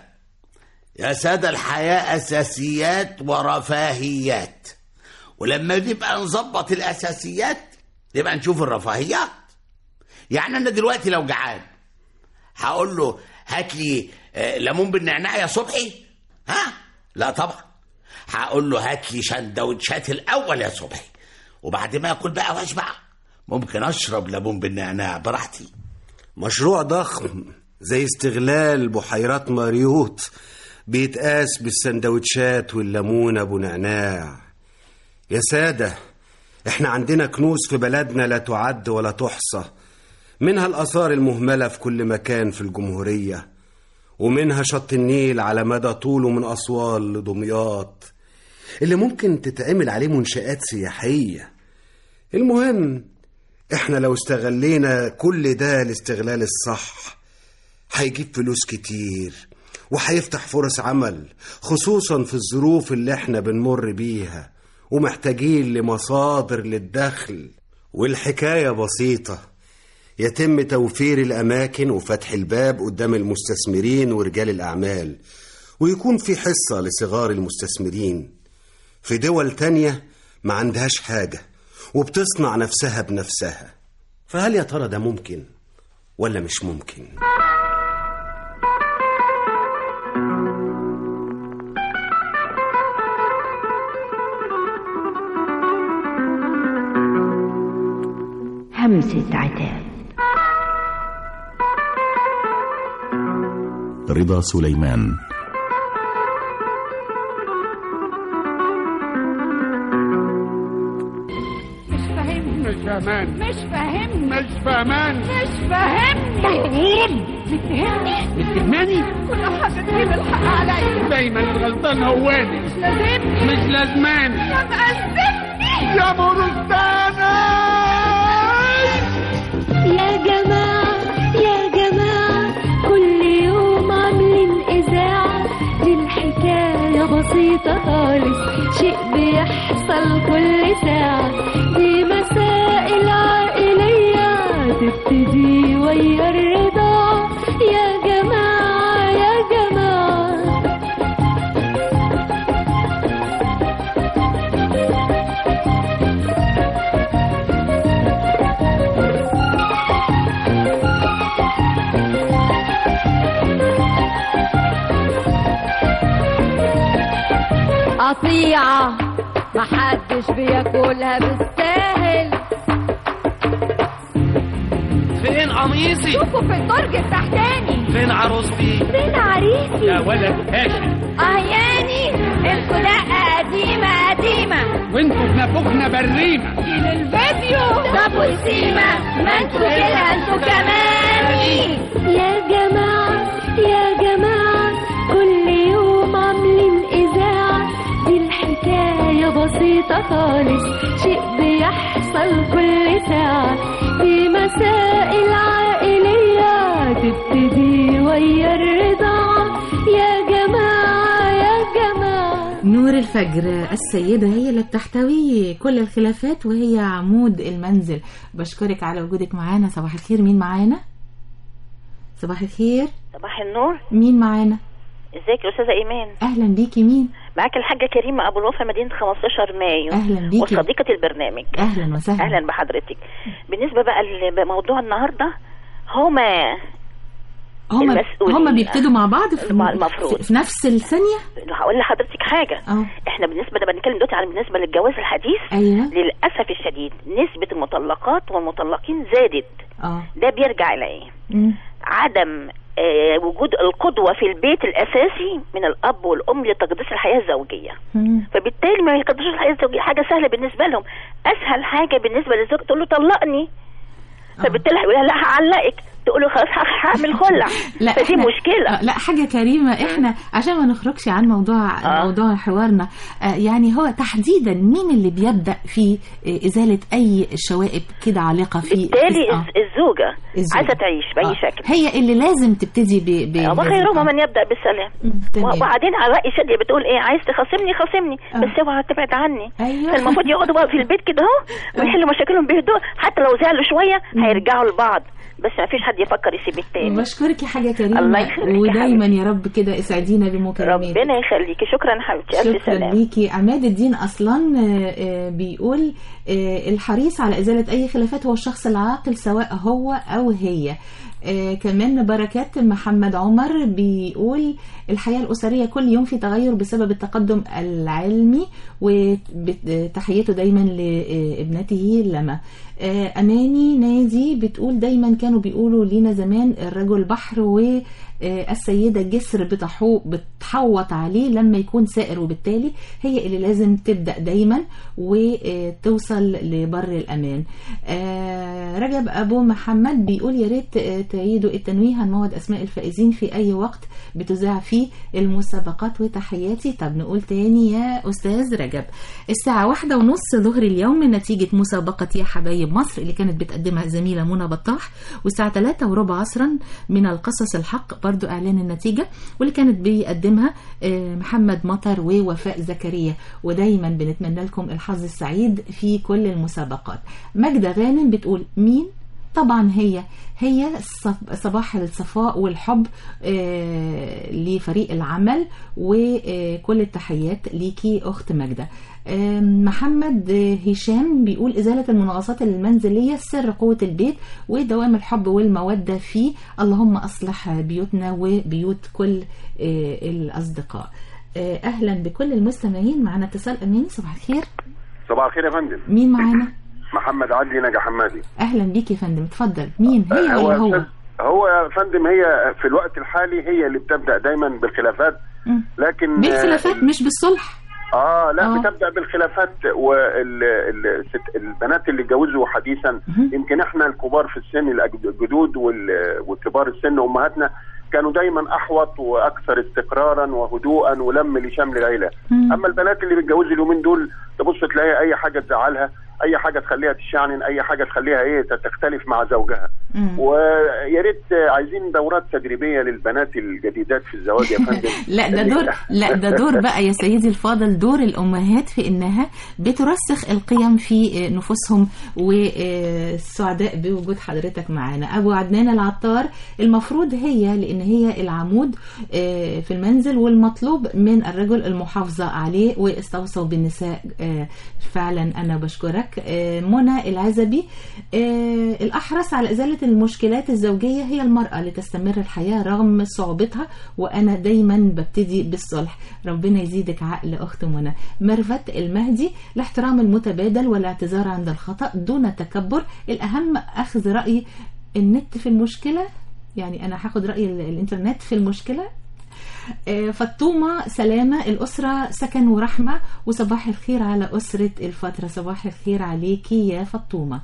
يا سادة الحياة أساسيات ورفاهيات ولما نبقى نظبط الأساسيات نبقى نشوف الرفاهيات يعني أنا دلوقتي لو جعان هقول له هات لي آه، ليمون بالنعناع يا صبحي ها لا طبعا هقول له هات لي سندوتشات الأول يا صبحي وبعد ما أكل بقى وأشبع ممكن أشرب ليمون بالنعناع براحتي مشروع ضخم زي استغلال بحيرات مريوط بيتقاس بالسندوتشات والليمون ابو نعناع يا سادة احنا عندنا كنوز في بلدنا لا تعد ولا تحصى منها الآثار المهملة في كل مكان في الجمهورية ومنها شط النيل على مدى طوله من أسوان لدمياط اللي ممكن تتعمل عليه منشآت سياحية المهم احنا لو استغلينا كل ده الاستغلال الصح هيجيب فلوس كتير وهيفتح فرص عمل خصوصا في الظروف اللي احنا بنمر بيها ومحتاجين لمصادر للدخل والحكاية بسيطة يتم توفير الأماكن وفتح الباب قدام المستثمرين ورجال الأعمال ويكون في حصة لصغار المستثمرين في دول تانية ما عندهاش حاجة وبتصنع نفسها بنفسها فهل يا ترى ده ممكن ولا مش ممكن؟ همسة عتاب رضا سليمان مش فاهمني مش فاهمان مش فاهمني مش فاهمان مش فاهمني مغرور بتهمني بتهماني كل حاجة تجيب الحق عليا دايما الغلطان هو انا مش لازمني مش لازماني يا مأزمني يا مرستاني يا جماعة يا جماعة كل يوم عاملين إذاعة دي الحكاية بسيطة خالص شيء بيحصل كل ساعة دي مسائل عائلية تبتدي ويا الرضا يا جماعة يا جماعة قطيعة محدش بياكلها بالساهل فين قميصي شوفوا في الدرج التحتاني فين عروستي فين عريسي يا ولد هاشم اهياني انتوا دقة قديمة قديمة وانتوا في نافوخنا بريمه جيل الفيديو طب والسيمة ما انتوا كده انتوا كمان يا جماعة يا جماعة كل يوم عاملين إذاعة دي الحكاية بسيطة خالص شيء بيحصل كل ساعة دي مسائل عائلية تبتدي ويا الرضا يا جماعة يا جماعة نور الفجر السيدة هي اللي بتحتوي كل الخلافات وهي عمود المنزل بشكرك على وجودك معانا صباح الخير مين معانا صباح الخير صباح النور مين معانا ازيك يا استاذه ايمان اهلا بيكي مين معاك الحاجه كريمه ابو الوفا مدينه 15 مايو أهلا بيكي. وصديقه البرنامج اهلا وسهلا اهلا بحضرتك بالنسبه بقى لموضوع النهارده هما هم المسؤولين. هم بيبتدوا مع بعض في, المفروض. في, في نفس الثانية هقول لحضرتك حاجه اه احنا بالنسبه ده بنتكلم دلوقتي على بالنسبه للجواز الحديث ايوه للاسف الشديد نسبه المطلقات والمطلقين زادت اه ده بيرجع الى ايه مم. عدم آه، وجود القدوة في البيت الأساسي من الأب والأم لتقديس الحياة الزوجية مم. فبالتالي ما يقدسوش الحياة الزوجية حاجة سهلة بالنسبة لهم أسهل حاجة بالنسبة للزوج تقول له طلقني فبالتالي هيقول لها لا هعلقك تقول له خلاص ه- هعمل خلع فدي إحنا- مشكلة آه، لا حاجة كريمة احنا عشان ما نخرجش عن موضوع آه. موضوع حوارنا آه، يعني هو تحديدا مين اللي بيبدأ في آه، إزالة أي شوائب كده عالقة في بالتالي في- آه. الز- الزوجة الزوجة. عايزة تعيش بأي آه. شكل هي اللي لازم تبتدي ب ب وخيرهما من يبدأ بالسلام تمام. وبعدين على رأي شادية بتقول ايه عايز تخاصمني خاصمني بس اوعى تبعد عني أيوة. فالمفروض يقعدوا بقى في البيت كده اهو ويحلوا مشاكلهم بهدوء حتى لو زعلوا شوية هيرجعوا لبعض بس ما فيش حد يفكر يسيب التاني بشكرك يا حاجة كريمة الله يخليك يا ودايما يا رب كده اسعدينا بمكالماتك ربنا يخليكي شكرا حبيبتي ألف شكرا سلام ليكي عماد الدين اصلا آه، آه، بيقول آه، الحريص على ازاله اي خلافات هو الشخص العاقل سواء هو او هي آه، كمان بركات محمد عمر بيقول الحياة الأسرية كل يوم في تغير بسبب التقدم العلمي وتحيته دايما لابنته لما آه، أماني نادي بتقول دايما كانوا بيقولوا لينا زمان الرجل بحر والسيدة جسر بتحو بتحوط عليه لما يكون سائر وبالتالي هي اللي لازم تبدأ دايما وتوصل لبر الأمان آه، رجب أبو محمد بيقول يا ريت آه، تعيدوا التنويه عن موعد أسماء الفائزين في أي وقت بتذاع فيه المسابقات وتحياتي طب نقول تاني يا أستاذ رجب الساعة واحدة ونص ظهر اليوم نتيجة مسابقة يا حبايب مصر اللي كانت بتقدمها الزميلة منى بطاح والساعة 3 وربع عصرا من القصص الحق برضو إعلان النتيجة واللي كانت بيقدمها آه، محمد مطر ووفاء زكريا ودايما بنتمنى لكم الحظ السعيد في كل المسابقات ماجدة غانم بتقول مين طبعا هي هي صب- صباح الصفاء والحب آه، لفريق العمل وكل التحيات ليكي أخت ماجدة آه، محمد آه، هشام بيقول إزالة المناقصات المنزلية سر قوة البيت ودوام الحب والمودة فيه اللهم أصلح بيوتنا وبيوت كل آه، الأصدقاء آه، أهلا بكل المستمعين معنا اتصال أمين صباح الخير صباح الخير يا فندم مين معانا محمد عدلي نجا حمادي أهلا بيك يا فندم اتفضل مين هي ولا هو هو يا فندم هي في الوقت الحالي هي اللي بتبدا دايما بالخلافات مم. لكن بالخلافات مش بالصلح اه لا آه. بتبدا بالخلافات والبنات اللي اتجوزوا حديثا يمكن احنا الكبار في السن الأج- الجدود وال- وكبار السن امهاتنا كانوا دايما احوط واكثر استقرارا وهدوءا ولم لشمل العيله مم. اما البنات اللي بيتجوزوا اليومين دول تبص تلاقي اي حاجه تزعلها اي حاجه تخليها تشعنن اي حاجه تخليها ايه تختلف مع زوجها ويا ريت عايزين دورات تدريبيه للبنات الجديدات في الزواج يا فندم لا ده دور لا ده دور بقى يا سيدي الفاضل دور الامهات في انها بترسخ القيم في نفوسهم والسعداء بوجود حضرتك معانا ابو عدنان العطار المفروض هي لان هي العمود آه، في المنزل والمطلوب من الرجل المحافظه عليه واستوصوا بالنساء آه، فعلا انا بشكرك آه، منى العزبي آه، الاحرص على ازاله المشكلات الزوجيه هي المراه لتستمر الحياه رغم صعوبتها وانا دايما ببتدي بالصلح ربنا يزيدك عقل اخت منى ميرفت المهدي الاحترام المتبادل والاعتذار عند الخطا دون تكبر الاهم اخذ راي النت في المشكله يعني انا هاخد راي ال- الانترنت في المشكله آه، فطومة سلامة الأسرة سكن ورحمة وصباح الخير على أسرة الفترة صباح الخير عليكي يا فطومة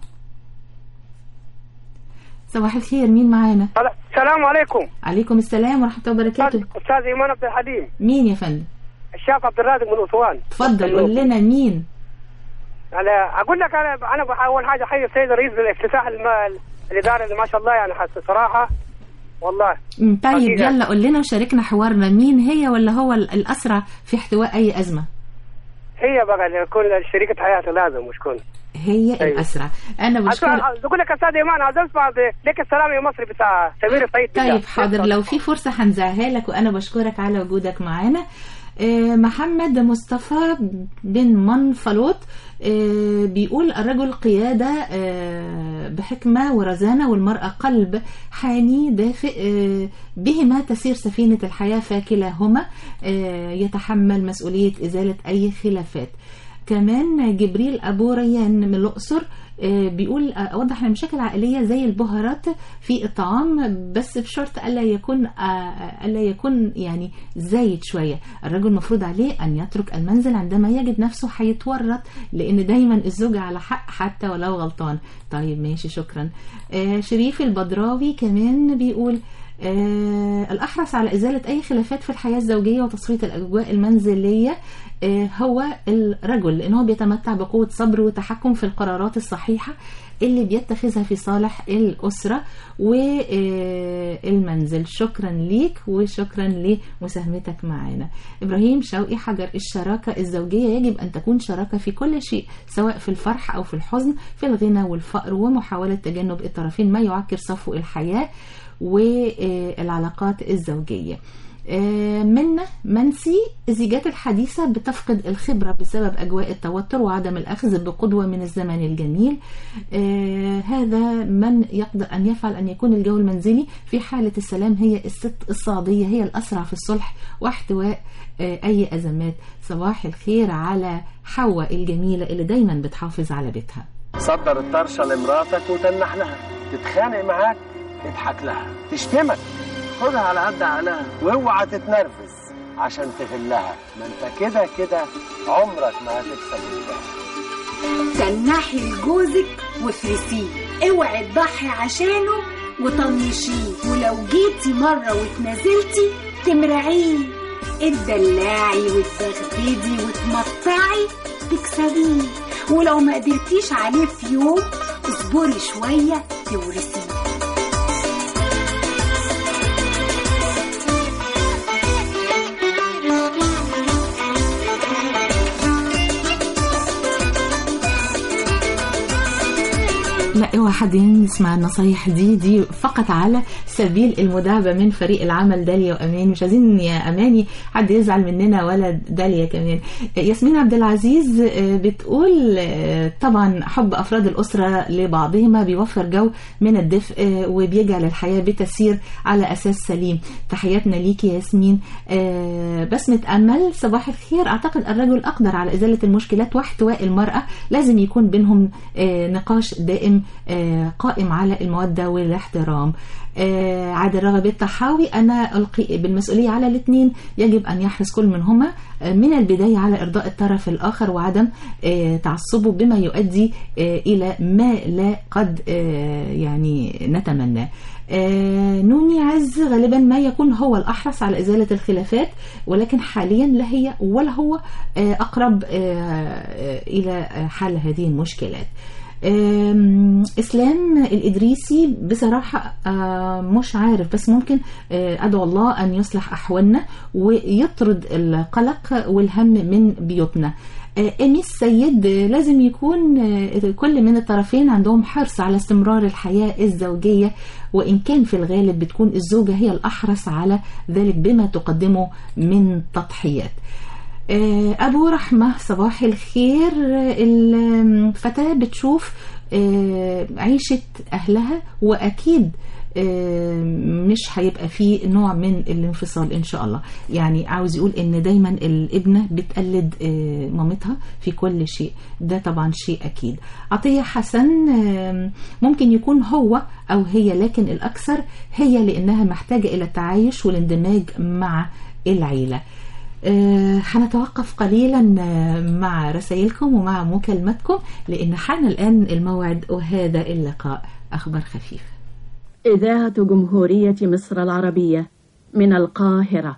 صباح الخير مين معانا السلام عليكم عليكم السلام ورحمة الله وبركاته استاذ ايمان عبد الحليم مين يا فندم الشيخ عبد الرازق من اسوان تفضل قول لنا مين انا اقول لك انا انا اول حاجه احيي السيد الرئيس بالافتتاح الم... الاداره اللي ما شاء الله يعني حس صراحه والله مم، طيب حقيقة. يلا قول لنا وشاركنا حوارنا مين هي ولا هو ال- الأسرع في احتواء أي أزمة هي بقى اللي يكون شريكة حياتي لازم مش كون هي الأسرع أنا بشكر بقول لك يا استاذ ايمان عايز اسمع ب- لك السلام يا مصري بتاع سمير سعيد بالله. طيب حاضر لو في فرصة هنزعها لك وأنا بشكرك على وجودك معانا آه، محمد مصطفى بن منفلوط آه، بيقول الرجل قيادة آه، بحكمة ورزانة والمرأة قلب حاني دافئ آه، بهما تسير سفينة الحياة فكلاهما آه، يتحمل مسؤولية إزالة أي خلافات كمان جبريل ابو ريان من الاقصر آه، بيقول آه، اوضح ان المشاكل العائليه زي البهارات في الطعام بس بشرط الا يكون آه، آه، الا يكون يعني زايد شويه الرجل المفروض عليه ان يترك المنزل عندما يجد نفسه هيتورط لان دايما الزوج على حق حتى ولو غلطان طيب ماشي شكرا آه، شريف البدراوي كمان بيقول آه الأحرص على إزالة أي خلافات في الحياة الزوجية وتصفية الأجواء المنزلية آه هو الرجل لأن هو بيتمتع بقوة صبر وتحكم في القرارات الصحيحة اللي بيتخذها في صالح الأسرة والمنزل شكرا ليك وشكرا لمساهمتك معنا إبراهيم شوقي حجر الشراكة الزوجية يجب أن تكون شراكة في كل شيء سواء في الفرح أو في الحزن في الغنى والفقر ومحاولة تجنب الطرفين ما يعكر صفو الحياة والعلاقات الزوجية آه، منا منسي الزيجات الحديثة بتفقد الخبرة بسبب أجواء التوتر وعدم الأخذ بقدوة من الزمن الجميل آه، هذا من يقدر أن يفعل أن يكون الجو المنزلي في حالة السلام هي الست الصعيدية هي الأسرع في الصلح واحتواء آه، أي أزمات صباح الخير على حواء الجميلة اللي دايما بتحافظ على بيتها صدر الطرشه لمراتك وتنح لها تتخانق معاك تضحك لها تشتمك خدها على قد عقلها واوعى تتنرفز عشان تغلها ما انت كده كده عمرك ما هتكسب وجهها تنحي لجوزك وافرسيه اوعي تضحي عشانه وطنشيه ولو جيتي مرة واتنازلتي تمرعيه اتدلعي وتزغددي وتمطعي تكسبيه ولو ما قدرتيش عليه في يوم اصبري شوية تورثيه لا اوعى حد يسمع النصايح دي دي فقط على سبيل المداعبة من فريق العمل داليا وأمان مش عايزين يا أماني حد يزعل مننا ولا داليا كمان ياسمين عبد العزيز آه، بتقول آه، طبعا حب أفراد الأسرة لبعضهما بيوفر جو من الدفء آه، وبيجعل الحياة بتسير على أساس سليم تحياتنا ليكي يا ياسمين آه، بسمة أمل صباح الخير أعتقد الرجل أقدر على إزالة المشكلات واحتواء المرأة لازم يكون بينهم آه، نقاش دائم آه، قائم على المودة والاحترام آه، عادل رغب الطحاوي أنا ألقي بالمسؤولية على الاثنين يجب أن يحرص كل منهما آه، من البداية على إرضاء الطرف الآخر وعدم آه، تعصبه بما يؤدي آه، إلى ما لا قد آه، يعني نتمناه آه، نوني عز غالبا ما يكون هو الأحرص على إزالة الخلافات ولكن حاليا لا هي ولا هو آه، أقرب آه، آه، إلى حل هذه المشكلات آم، اسلام الادريسي بصراحه آه، مش عارف بس ممكن آه، ادعو الله ان يصلح احوالنا ويطرد القلق والهم من بيوتنا آه، ايمي السيد آه، لازم يكون آه، كل من الطرفين عندهم حرص على استمرار الحياه الزوجيه وان كان في الغالب بتكون الزوجه هي الاحرص على ذلك بما تقدمه من تضحيات آه، أبو رحمة صباح الخير آه، الفتاة بتشوف آه، عيشة أهلها وأكيد آه، مش هيبقى فيه نوع من الانفصال ان شاء الله يعني عاوز يقول ان دايما الابنه بتقلد آه، مامتها في كل شيء ده طبعا شيء اكيد عطيه حسن آه، ممكن يكون هو او هي لكن الاكثر هي لانها محتاجه الى التعايش والاندماج مع العيله آه، هنتوقف قليلا آه، مع رسائلكم ومع مكالمتكم لأن حان الآن الموعد وهذا اللقاء أخبار خفيف إذاعة جمهورية مصر العربية من القاهرة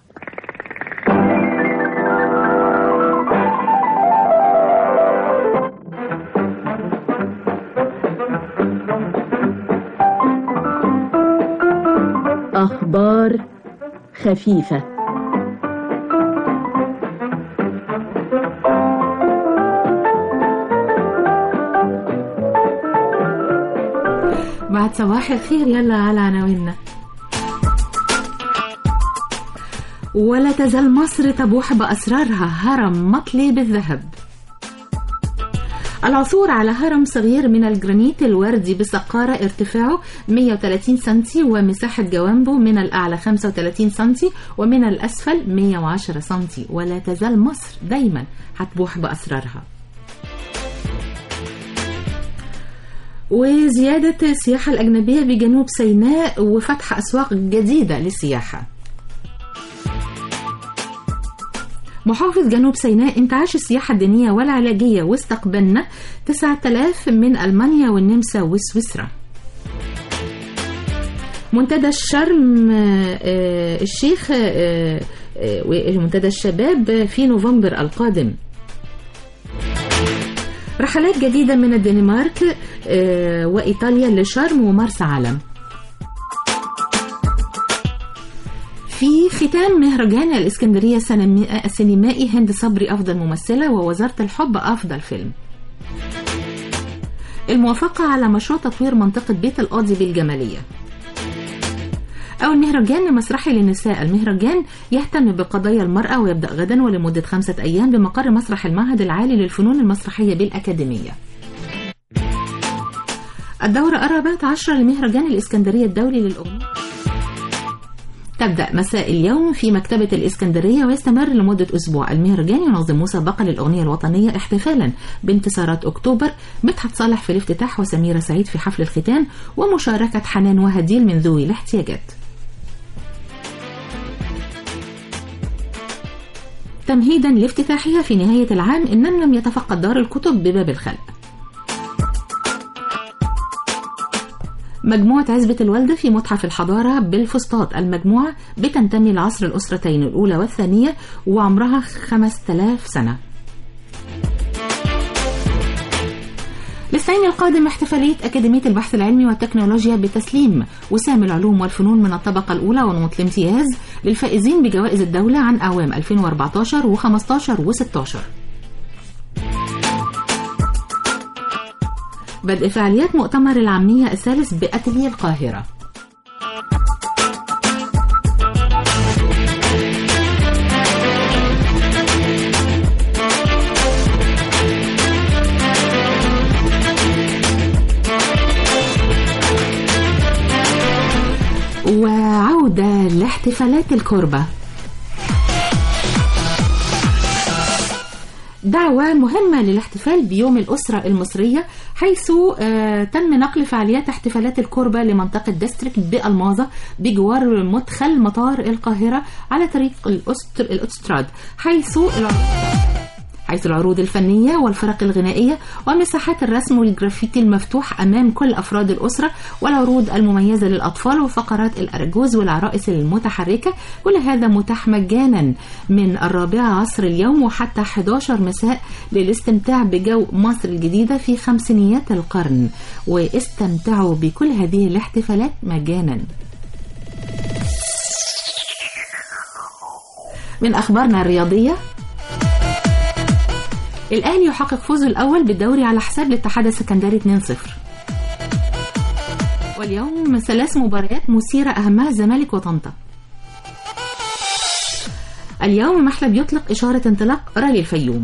أخبار خفيفة بعد صباح الخير يلا على عناويننا ولا تزال مصر تبوح بأسرارها هرم مطلي بالذهب العثور على هرم صغير من الجرانيت الوردي بسقارة ارتفاعه 130 سنتي ومساحة جوانبه من الأعلى 35 سنتي ومن الأسفل 110 سنتي ولا تزال مصر دايما هتبوح بأسرارها وزيادة السياحة الأجنبية بجنوب سيناء وفتح أسواق جديدة للسياحة محافظ جنوب سيناء انتعاش السياحة الدينية والعلاجية واستقبلنا 9000 من ألمانيا والنمسا وسويسرا منتدى الشرم آه، آه، الشيخ آه، آه، منتدى الشباب في نوفمبر القادم رحلات جديدة من الدنمارك آه، وإيطاليا لشرم ومرسى علم في ختام مهرجان الإسكندرية السينما- السينمائي هند صبري أفضل ممثلة ووزارة الحب أفضل فيلم الموافقة على مشروع تطوير منطقة بيت القاضي بالجمالية أو المهرجان المسرحي للنساء المهرجان يهتم بقضايا المرأة ويبدأ غدا ولمدة خمسة أيام بمقر مسرح المعهد العالي للفنون المسرحية بالأكاديمية الدورة الرابعة عشرة لمهرجان الإسكندرية الدولي للأغنية تبدأ مساء اليوم في مكتبة الإسكندرية ويستمر لمدة أسبوع المهرجان ينظم مسابقة للأغنية الوطنية احتفالا بانتصارات أكتوبر مدحت صالح في الافتتاح وسميرة سعيد في حفل الختام ومشاركة حنان وهديل من ذوي الاحتياجات تمهيدا لافتتاحها في نهاية العام إن لم يتفقد دار الكتب بباب الخلق مجموعة عزبة الوالدة في متحف الحضارة بالفسطاط المجموعة بتنتمي لعصر الأسرتين الأولى والثانية وعمرها 5000 سنة الاثنين القادم احتفالية أكاديمية البحث العلمي والتكنولوجيا بتسليم وسام العلوم والفنون من الطبقة الأولى ونمط الامتياز للفائزين بجوائز الدولة عن أعوام 2014 و15 و16 بدء فعاليات مؤتمر العامية الثالث بأتلية القاهرة وعودة لاحتفالات الكربة دعوة مهمة للاحتفال بيوم الأسرة المصرية حيث آه تم نقل فعاليات احتفالات الكربة لمنطقة ديستريكت بألماظة بجوار مدخل مطار القاهرة على طريق الأستر الأستراد حيث حيث العروض الفنية والفرق الغنائية ومساحات الرسم والجرافيتي المفتوح أمام كل أفراد الأسرة والعروض المميزة للأطفال وفقرات الأرجوز والعرائس المتحركة كل هذا متاح مجانا من الرابعة عصر اليوم وحتى 11 مساء للاستمتاع بجو مصر الجديدة في خمسينيات القرن واستمتعوا بكل هذه الاحتفالات مجانا من أخبارنا الرياضية الأهلي يحقق فوزه الأول بالدوري على حساب الاتحاد السكندري 2-0 واليوم ثلاث مباريات مثيرة أهمها الزمالك وطنطا اليوم محلب يطلق إشارة انطلاق رالي الفيوم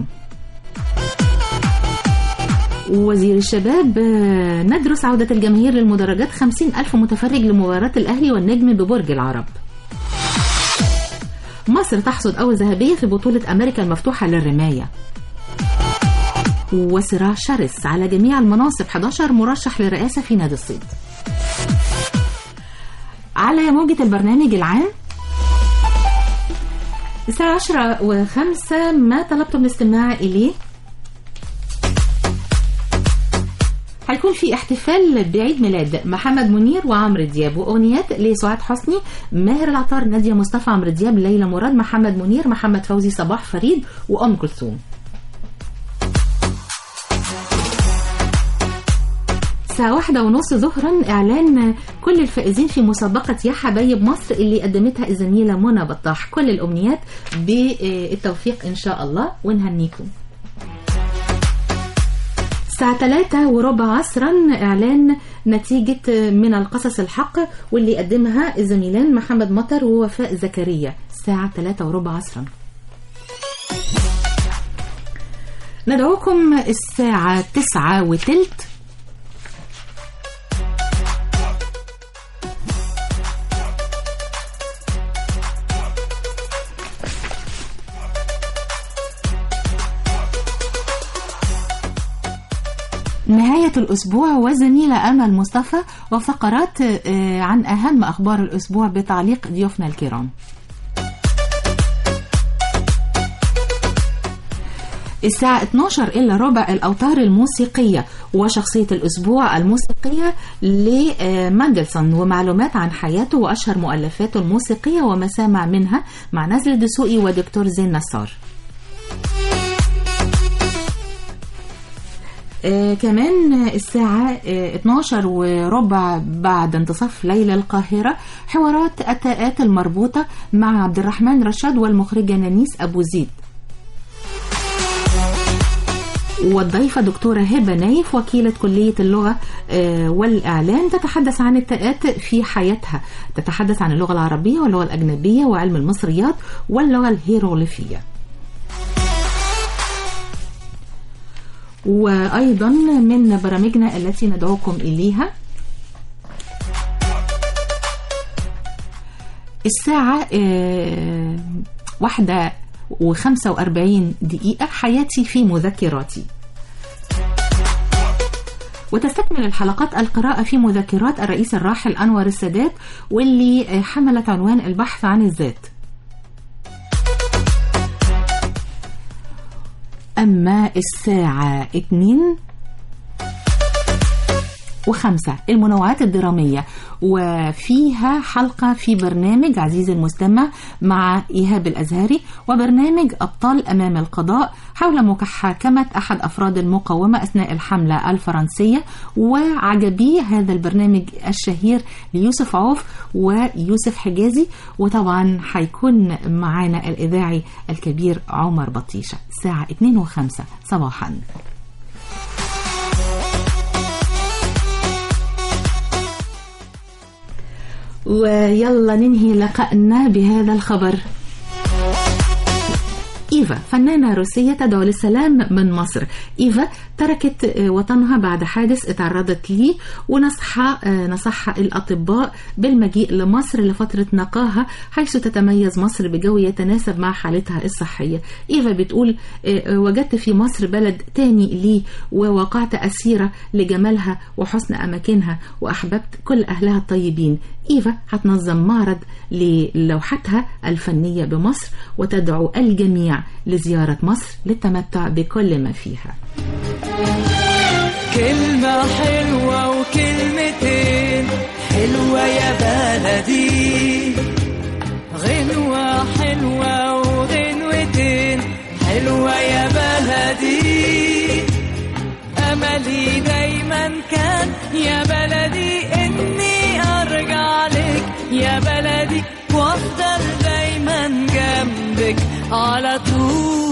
وزير الشباب ندرس عودة الجماهير للمدرجات 50 ألف متفرج لمباراة الأهلي والنجم ببرج العرب مصر تحصد أول ذهبية في بطولة أمريكا المفتوحة للرماية وصراع شرس على جميع المناصب 11 مرشح للرئاسة في نادي الصيد على موجة البرنامج العام الساعة 10 وخمسة ما طلبتم الاستماع إليه هيكون في احتفال بعيد ميلاد محمد منير وعمرو دياب واغنيات لسعاد حسني ماهر العطار ناديه مصطفى عمرو دياب ليلى مراد محمد منير محمد فوزي صباح فريد وام كلثوم الساعة واحدة ونص ظهرا إعلان كل الفائزين في مسابقة يا حبايب مصر اللي قدمتها الزميلة منى بطاح كل الأمنيات بالتوفيق إن شاء الله ونهنيكم الساعة 3 وربع عصرا إعلان نتيجة من القصص الحق واللي قدمها الزميلان محمد مطر ووفاء زكريا الساعة 3 وربع عصرا ندعوكم الساعة 9 وتلت نهاية الأسبوع وزميلة أمل مصطفى وفقرات عن أهم أخبار الأسبوع بتعليق ضيوفنا الكرام الساعة 12 إلا ربع الأوتار الموسيقية وشخصية الأسبوع الموسيقية لماندلسون ومعلومات عن حياته وأشهر مؤلفاته الموسيقية ومسامع منها مع نزل الدسوقي ودكتور زين نصار آه كمان الساعة آه 12 وربع بعد انتصاف ليلة القاهرة حوارات التاءات المربوطة مع عبد الرحمن رشاد والمخرجة نانيس أبو زيد والضيفة دكتورة هبة نايف وكيلة كلية اللغة آه والإعلام تتحدث عن التاءات في حياتها تتحدث عن اللغة العربية واللغة الأجنبية وعلم المصريات واللغة الهيروغليفية وأيضا من برامجنا التي ندعوكم إليها الساعة واحدة وخمسة وأربعين دقيقة حياتي في مذكراتي وتستكمل الحلقات القراءة في مذكرات الرئيس الراحل أنور السادات واللي حملت عنوان البحث عن الذات أما الساعة 2 وخمسة المنوعات الدرامية وفيها حلقة في برنامج عزيز المستمع مع إيهاب الأزهري وبرنامج أبطال أمام القضاء حول محاكمة أحد أفراد المقاومة أثناء الحملة الفرنسية وعجبي هذا البرنامج الشهير ليوسف عوف ويوسف حجازي وطبعا حيكون معانا الإذاعي الكبير عمر بطيشة الساعة 2 و5 صباحا ويلا ننهي لقائنا بهذا الخبر إيفا فنانة روسية تدعو للسلام من مصر إيفا تركت وطنها بعد حادث اتعرضت ليه ونصح نصح الأطباء بالمجيء لمصر لفترة نقاهة حيث تتميز مصر بجو يتناسب مع حالتها الصحية إيفا بتقول وجدت في مصر بلد تاني لي ووقعت أسيرة لجمالها وحسن أماكنها وأحببت كل أهلها الطيبين إيفا هتنظم معرض للوحتها الفنية بمصر وتدعو الجميع لزيارة مصر للتمتع بكل ما فيها كلمة حلوة وكلمتين حلوة يا بلدي غنوة حلوة وغنوتين حلوة يا بلدي أملي دايما كان يا بلدي إني أرجع لك يا بلدي وأفضل دايما جنبك على طول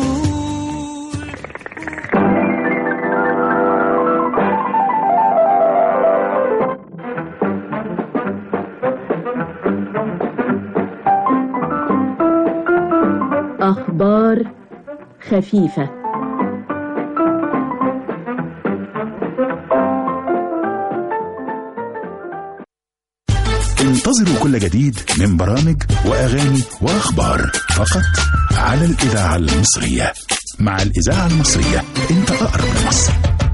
أخبار خفيفة انتظروا كل جديد من برامج وأغاني وأخبار فقط على الإذاعة المصرية مع الإذاعة المصرية أنت أقرب لمصر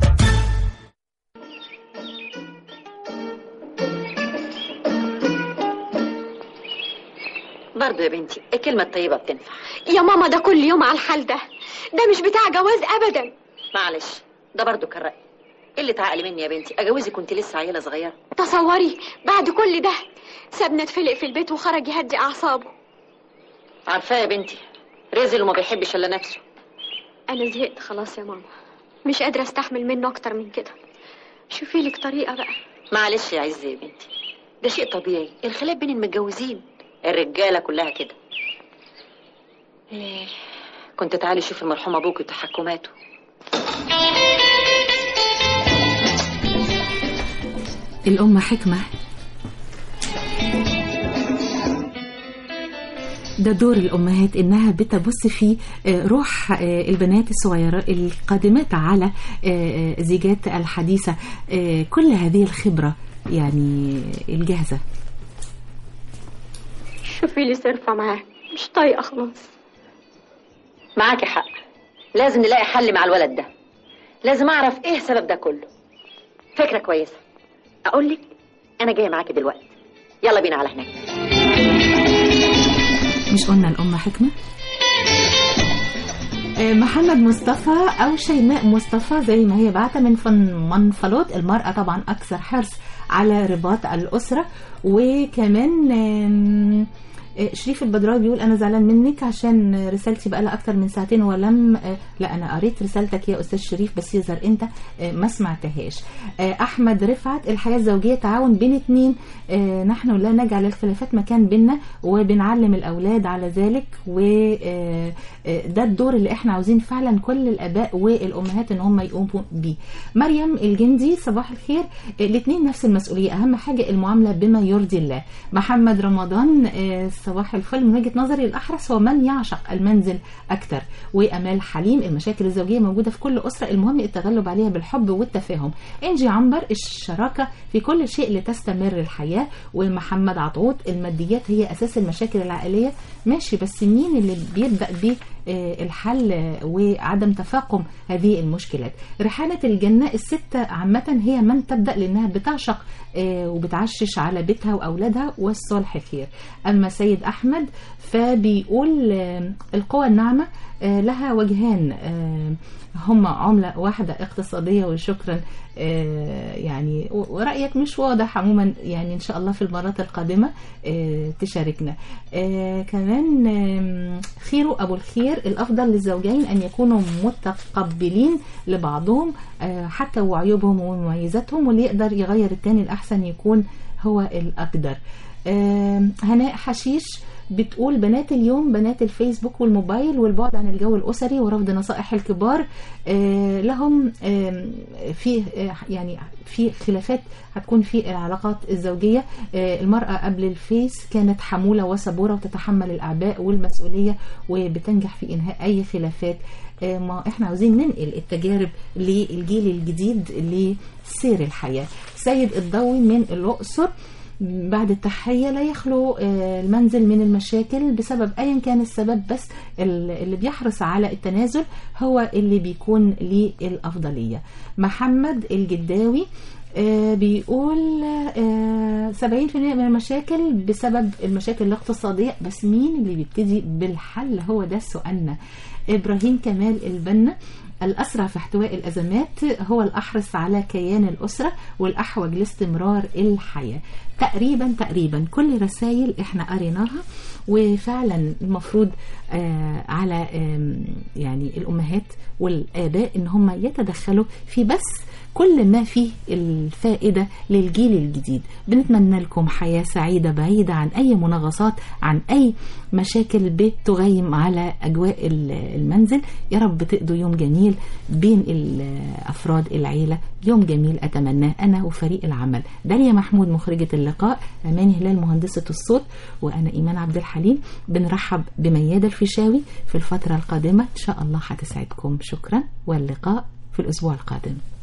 برضه يا بنتي الكلمة الطيبة بتنفع يا ماما ده كل يوم على الحال ده ده مش بتاع جواز ابدا معلش ده برضه كان رأيي اللي تعقلي مني يا بنتي اجوزك كنت لسه عيلة صغيرة تصوري بعد كل ده سابنا اتفلق في البيت وخرج يهدي اعصابه عارفاه يا بنتي رزل وما بيحبش الا نفسه انا زهقت خلاص يا ماما مش قادره استحمل منه اكتر من كده شوفي لك طريقه بقى معلش يا عزة يا بنتي ده شيء طبيعي الخلاف بين المتجوزين الرجالة كلها كده إيه كنت تعالي شوفي المرحوم ابوك وتحكماته الأم حكمة ده دور الأمهات إنها بتبص في روح البنات الصغيرة القادمات على زيجات الحديثة كل هذه الخبرة يعني الجاهزة شوفي لي صرفة معاه مش طايقة خلاص معاكي حق لازم نلاقي حل مع الولد ده لازم اعرف ايه سبب ده كله فكرة كويسة اقول لك انا جاية معاكي دلوقتي يلا بينا على هناك مش قلنا الأم حكمة محمد مصطفى أو شيماء مصطفى زي ما هي بعتة من فن منفلوط المرأة طبعا أكثر حرص على رباط الأسرة وكمان شريف البدراوي بيقول انا زعلان منك عشان رسالتي بقى لها اكتر من ساعتين ولم لا انا قريت رسالتك يا استاذ شريف بس يظهر انت ما سمعتهاش احمد رفعت الحياه الزوجيه تعاون بين اتنين نحن لا نجعل الخلافات مكان بينا وبنعلم الاولاد على ذلك وده الدور اللي احنا عاوزين فعلا كل الاباء والامهات ان هم يقوموا بيه مريم الجندي صباح الخير الاثنين نفس المسؤوليه اهم حاجه المعامله بما يرضي الله محمد رمضان صباح الفل من وجهه نظري الاحرص هو من يعشق المنزل اكثر وامال حليم المشاكل الزوجيه موجوده في كل اسره المهم التغلب عليها بالحب والتفاهم انجي عنبر الشراكه في كل شيء لتستمر الحياه ومحمد عطوط الماديات هي اساس المشاكل العائليه ماشي بس مين اللي بيبدا بيه الحل وعدم تفاقم هذه المشكلات رحالة الجنة الستة عامة هي من تبدأ لأنها بتعشق وبتعشش على بيتها وأولادها والصالح خير أما سيد أحمد فبيقول القوى الناعمة لها وجهان هم عملة واحدة اقتصادية وشكرا يعني ورأيك مش واضح عموما يعني إن شاء الله في المرات القادمة تشاركنا كمان خير أبو الخير الأفضل للزوجين أن يكونوا متقبلين لبعضهم حتى وعيوبهم ومميزاتهم واللي يقدر يغير التاني الأحسن يكون هو الأقدر آم، هناء حشيش بتقول بنات اليوم بنات الفيسبوك والموبايل والبعد عن الجو الأسري ورفض نصائح الكبار آه، لهم آم، في آه، يعني في خلافات هتكون في العلاقات الزوجية آه، المرأة قبل الفيس كانت حمولة وصبورة وتتحمل الأعباء والمسؤولية وبتنجح في إنهاء أي خلافات آه، ما احنا عاوزين ننقل التجارب للجيل الجديد لسير الحياة سيد الضوي من الأقصر بعد التحية لا يخلو آه، المنزل من المشاكل بسبب أيا كان السبب بس ال- اللي بيحرص على التنازل هو اللي بيكون ليه الأفضلية محمد الجداوي آه، بيقول آه، 70% من المشاكل بسبب المشاكل الاقتصادية بس مين اللي بيبتدي بالحل هو ده سؤالنا إبراهيم كمال البنا الأسرع في احتواء الأزمات هو الأحرص على كيان الأسرة والأحوج لاستمرار الحياة تقريبا تقريبا كل رسائل احنا قريناها وفعلا المفروض آه على آم، يعني الأمهات والآباء إن هم يتدخلوا في بس كل ما فيه الفائدة للجيل الجديد بنتمنى لكم حياة سعيدة بعيدة عن أي مناغصات عن أي مشاكل بتغيم على أجواء ال- المنزل يا رب تقضوا يوم جميل بين ال- أفراد العيلة يوم جميل أتمناه أنا وفريق العمل داليا محمود مخرجة اللقاء أماني هلال مهندسة الصوت وأنا إيمان عبد الحليم بنرحب بميادة الفيشاوي في الفترة القادمة إن شاء الله هتسعدكم شكرا واللقاء في الأسبوع القادم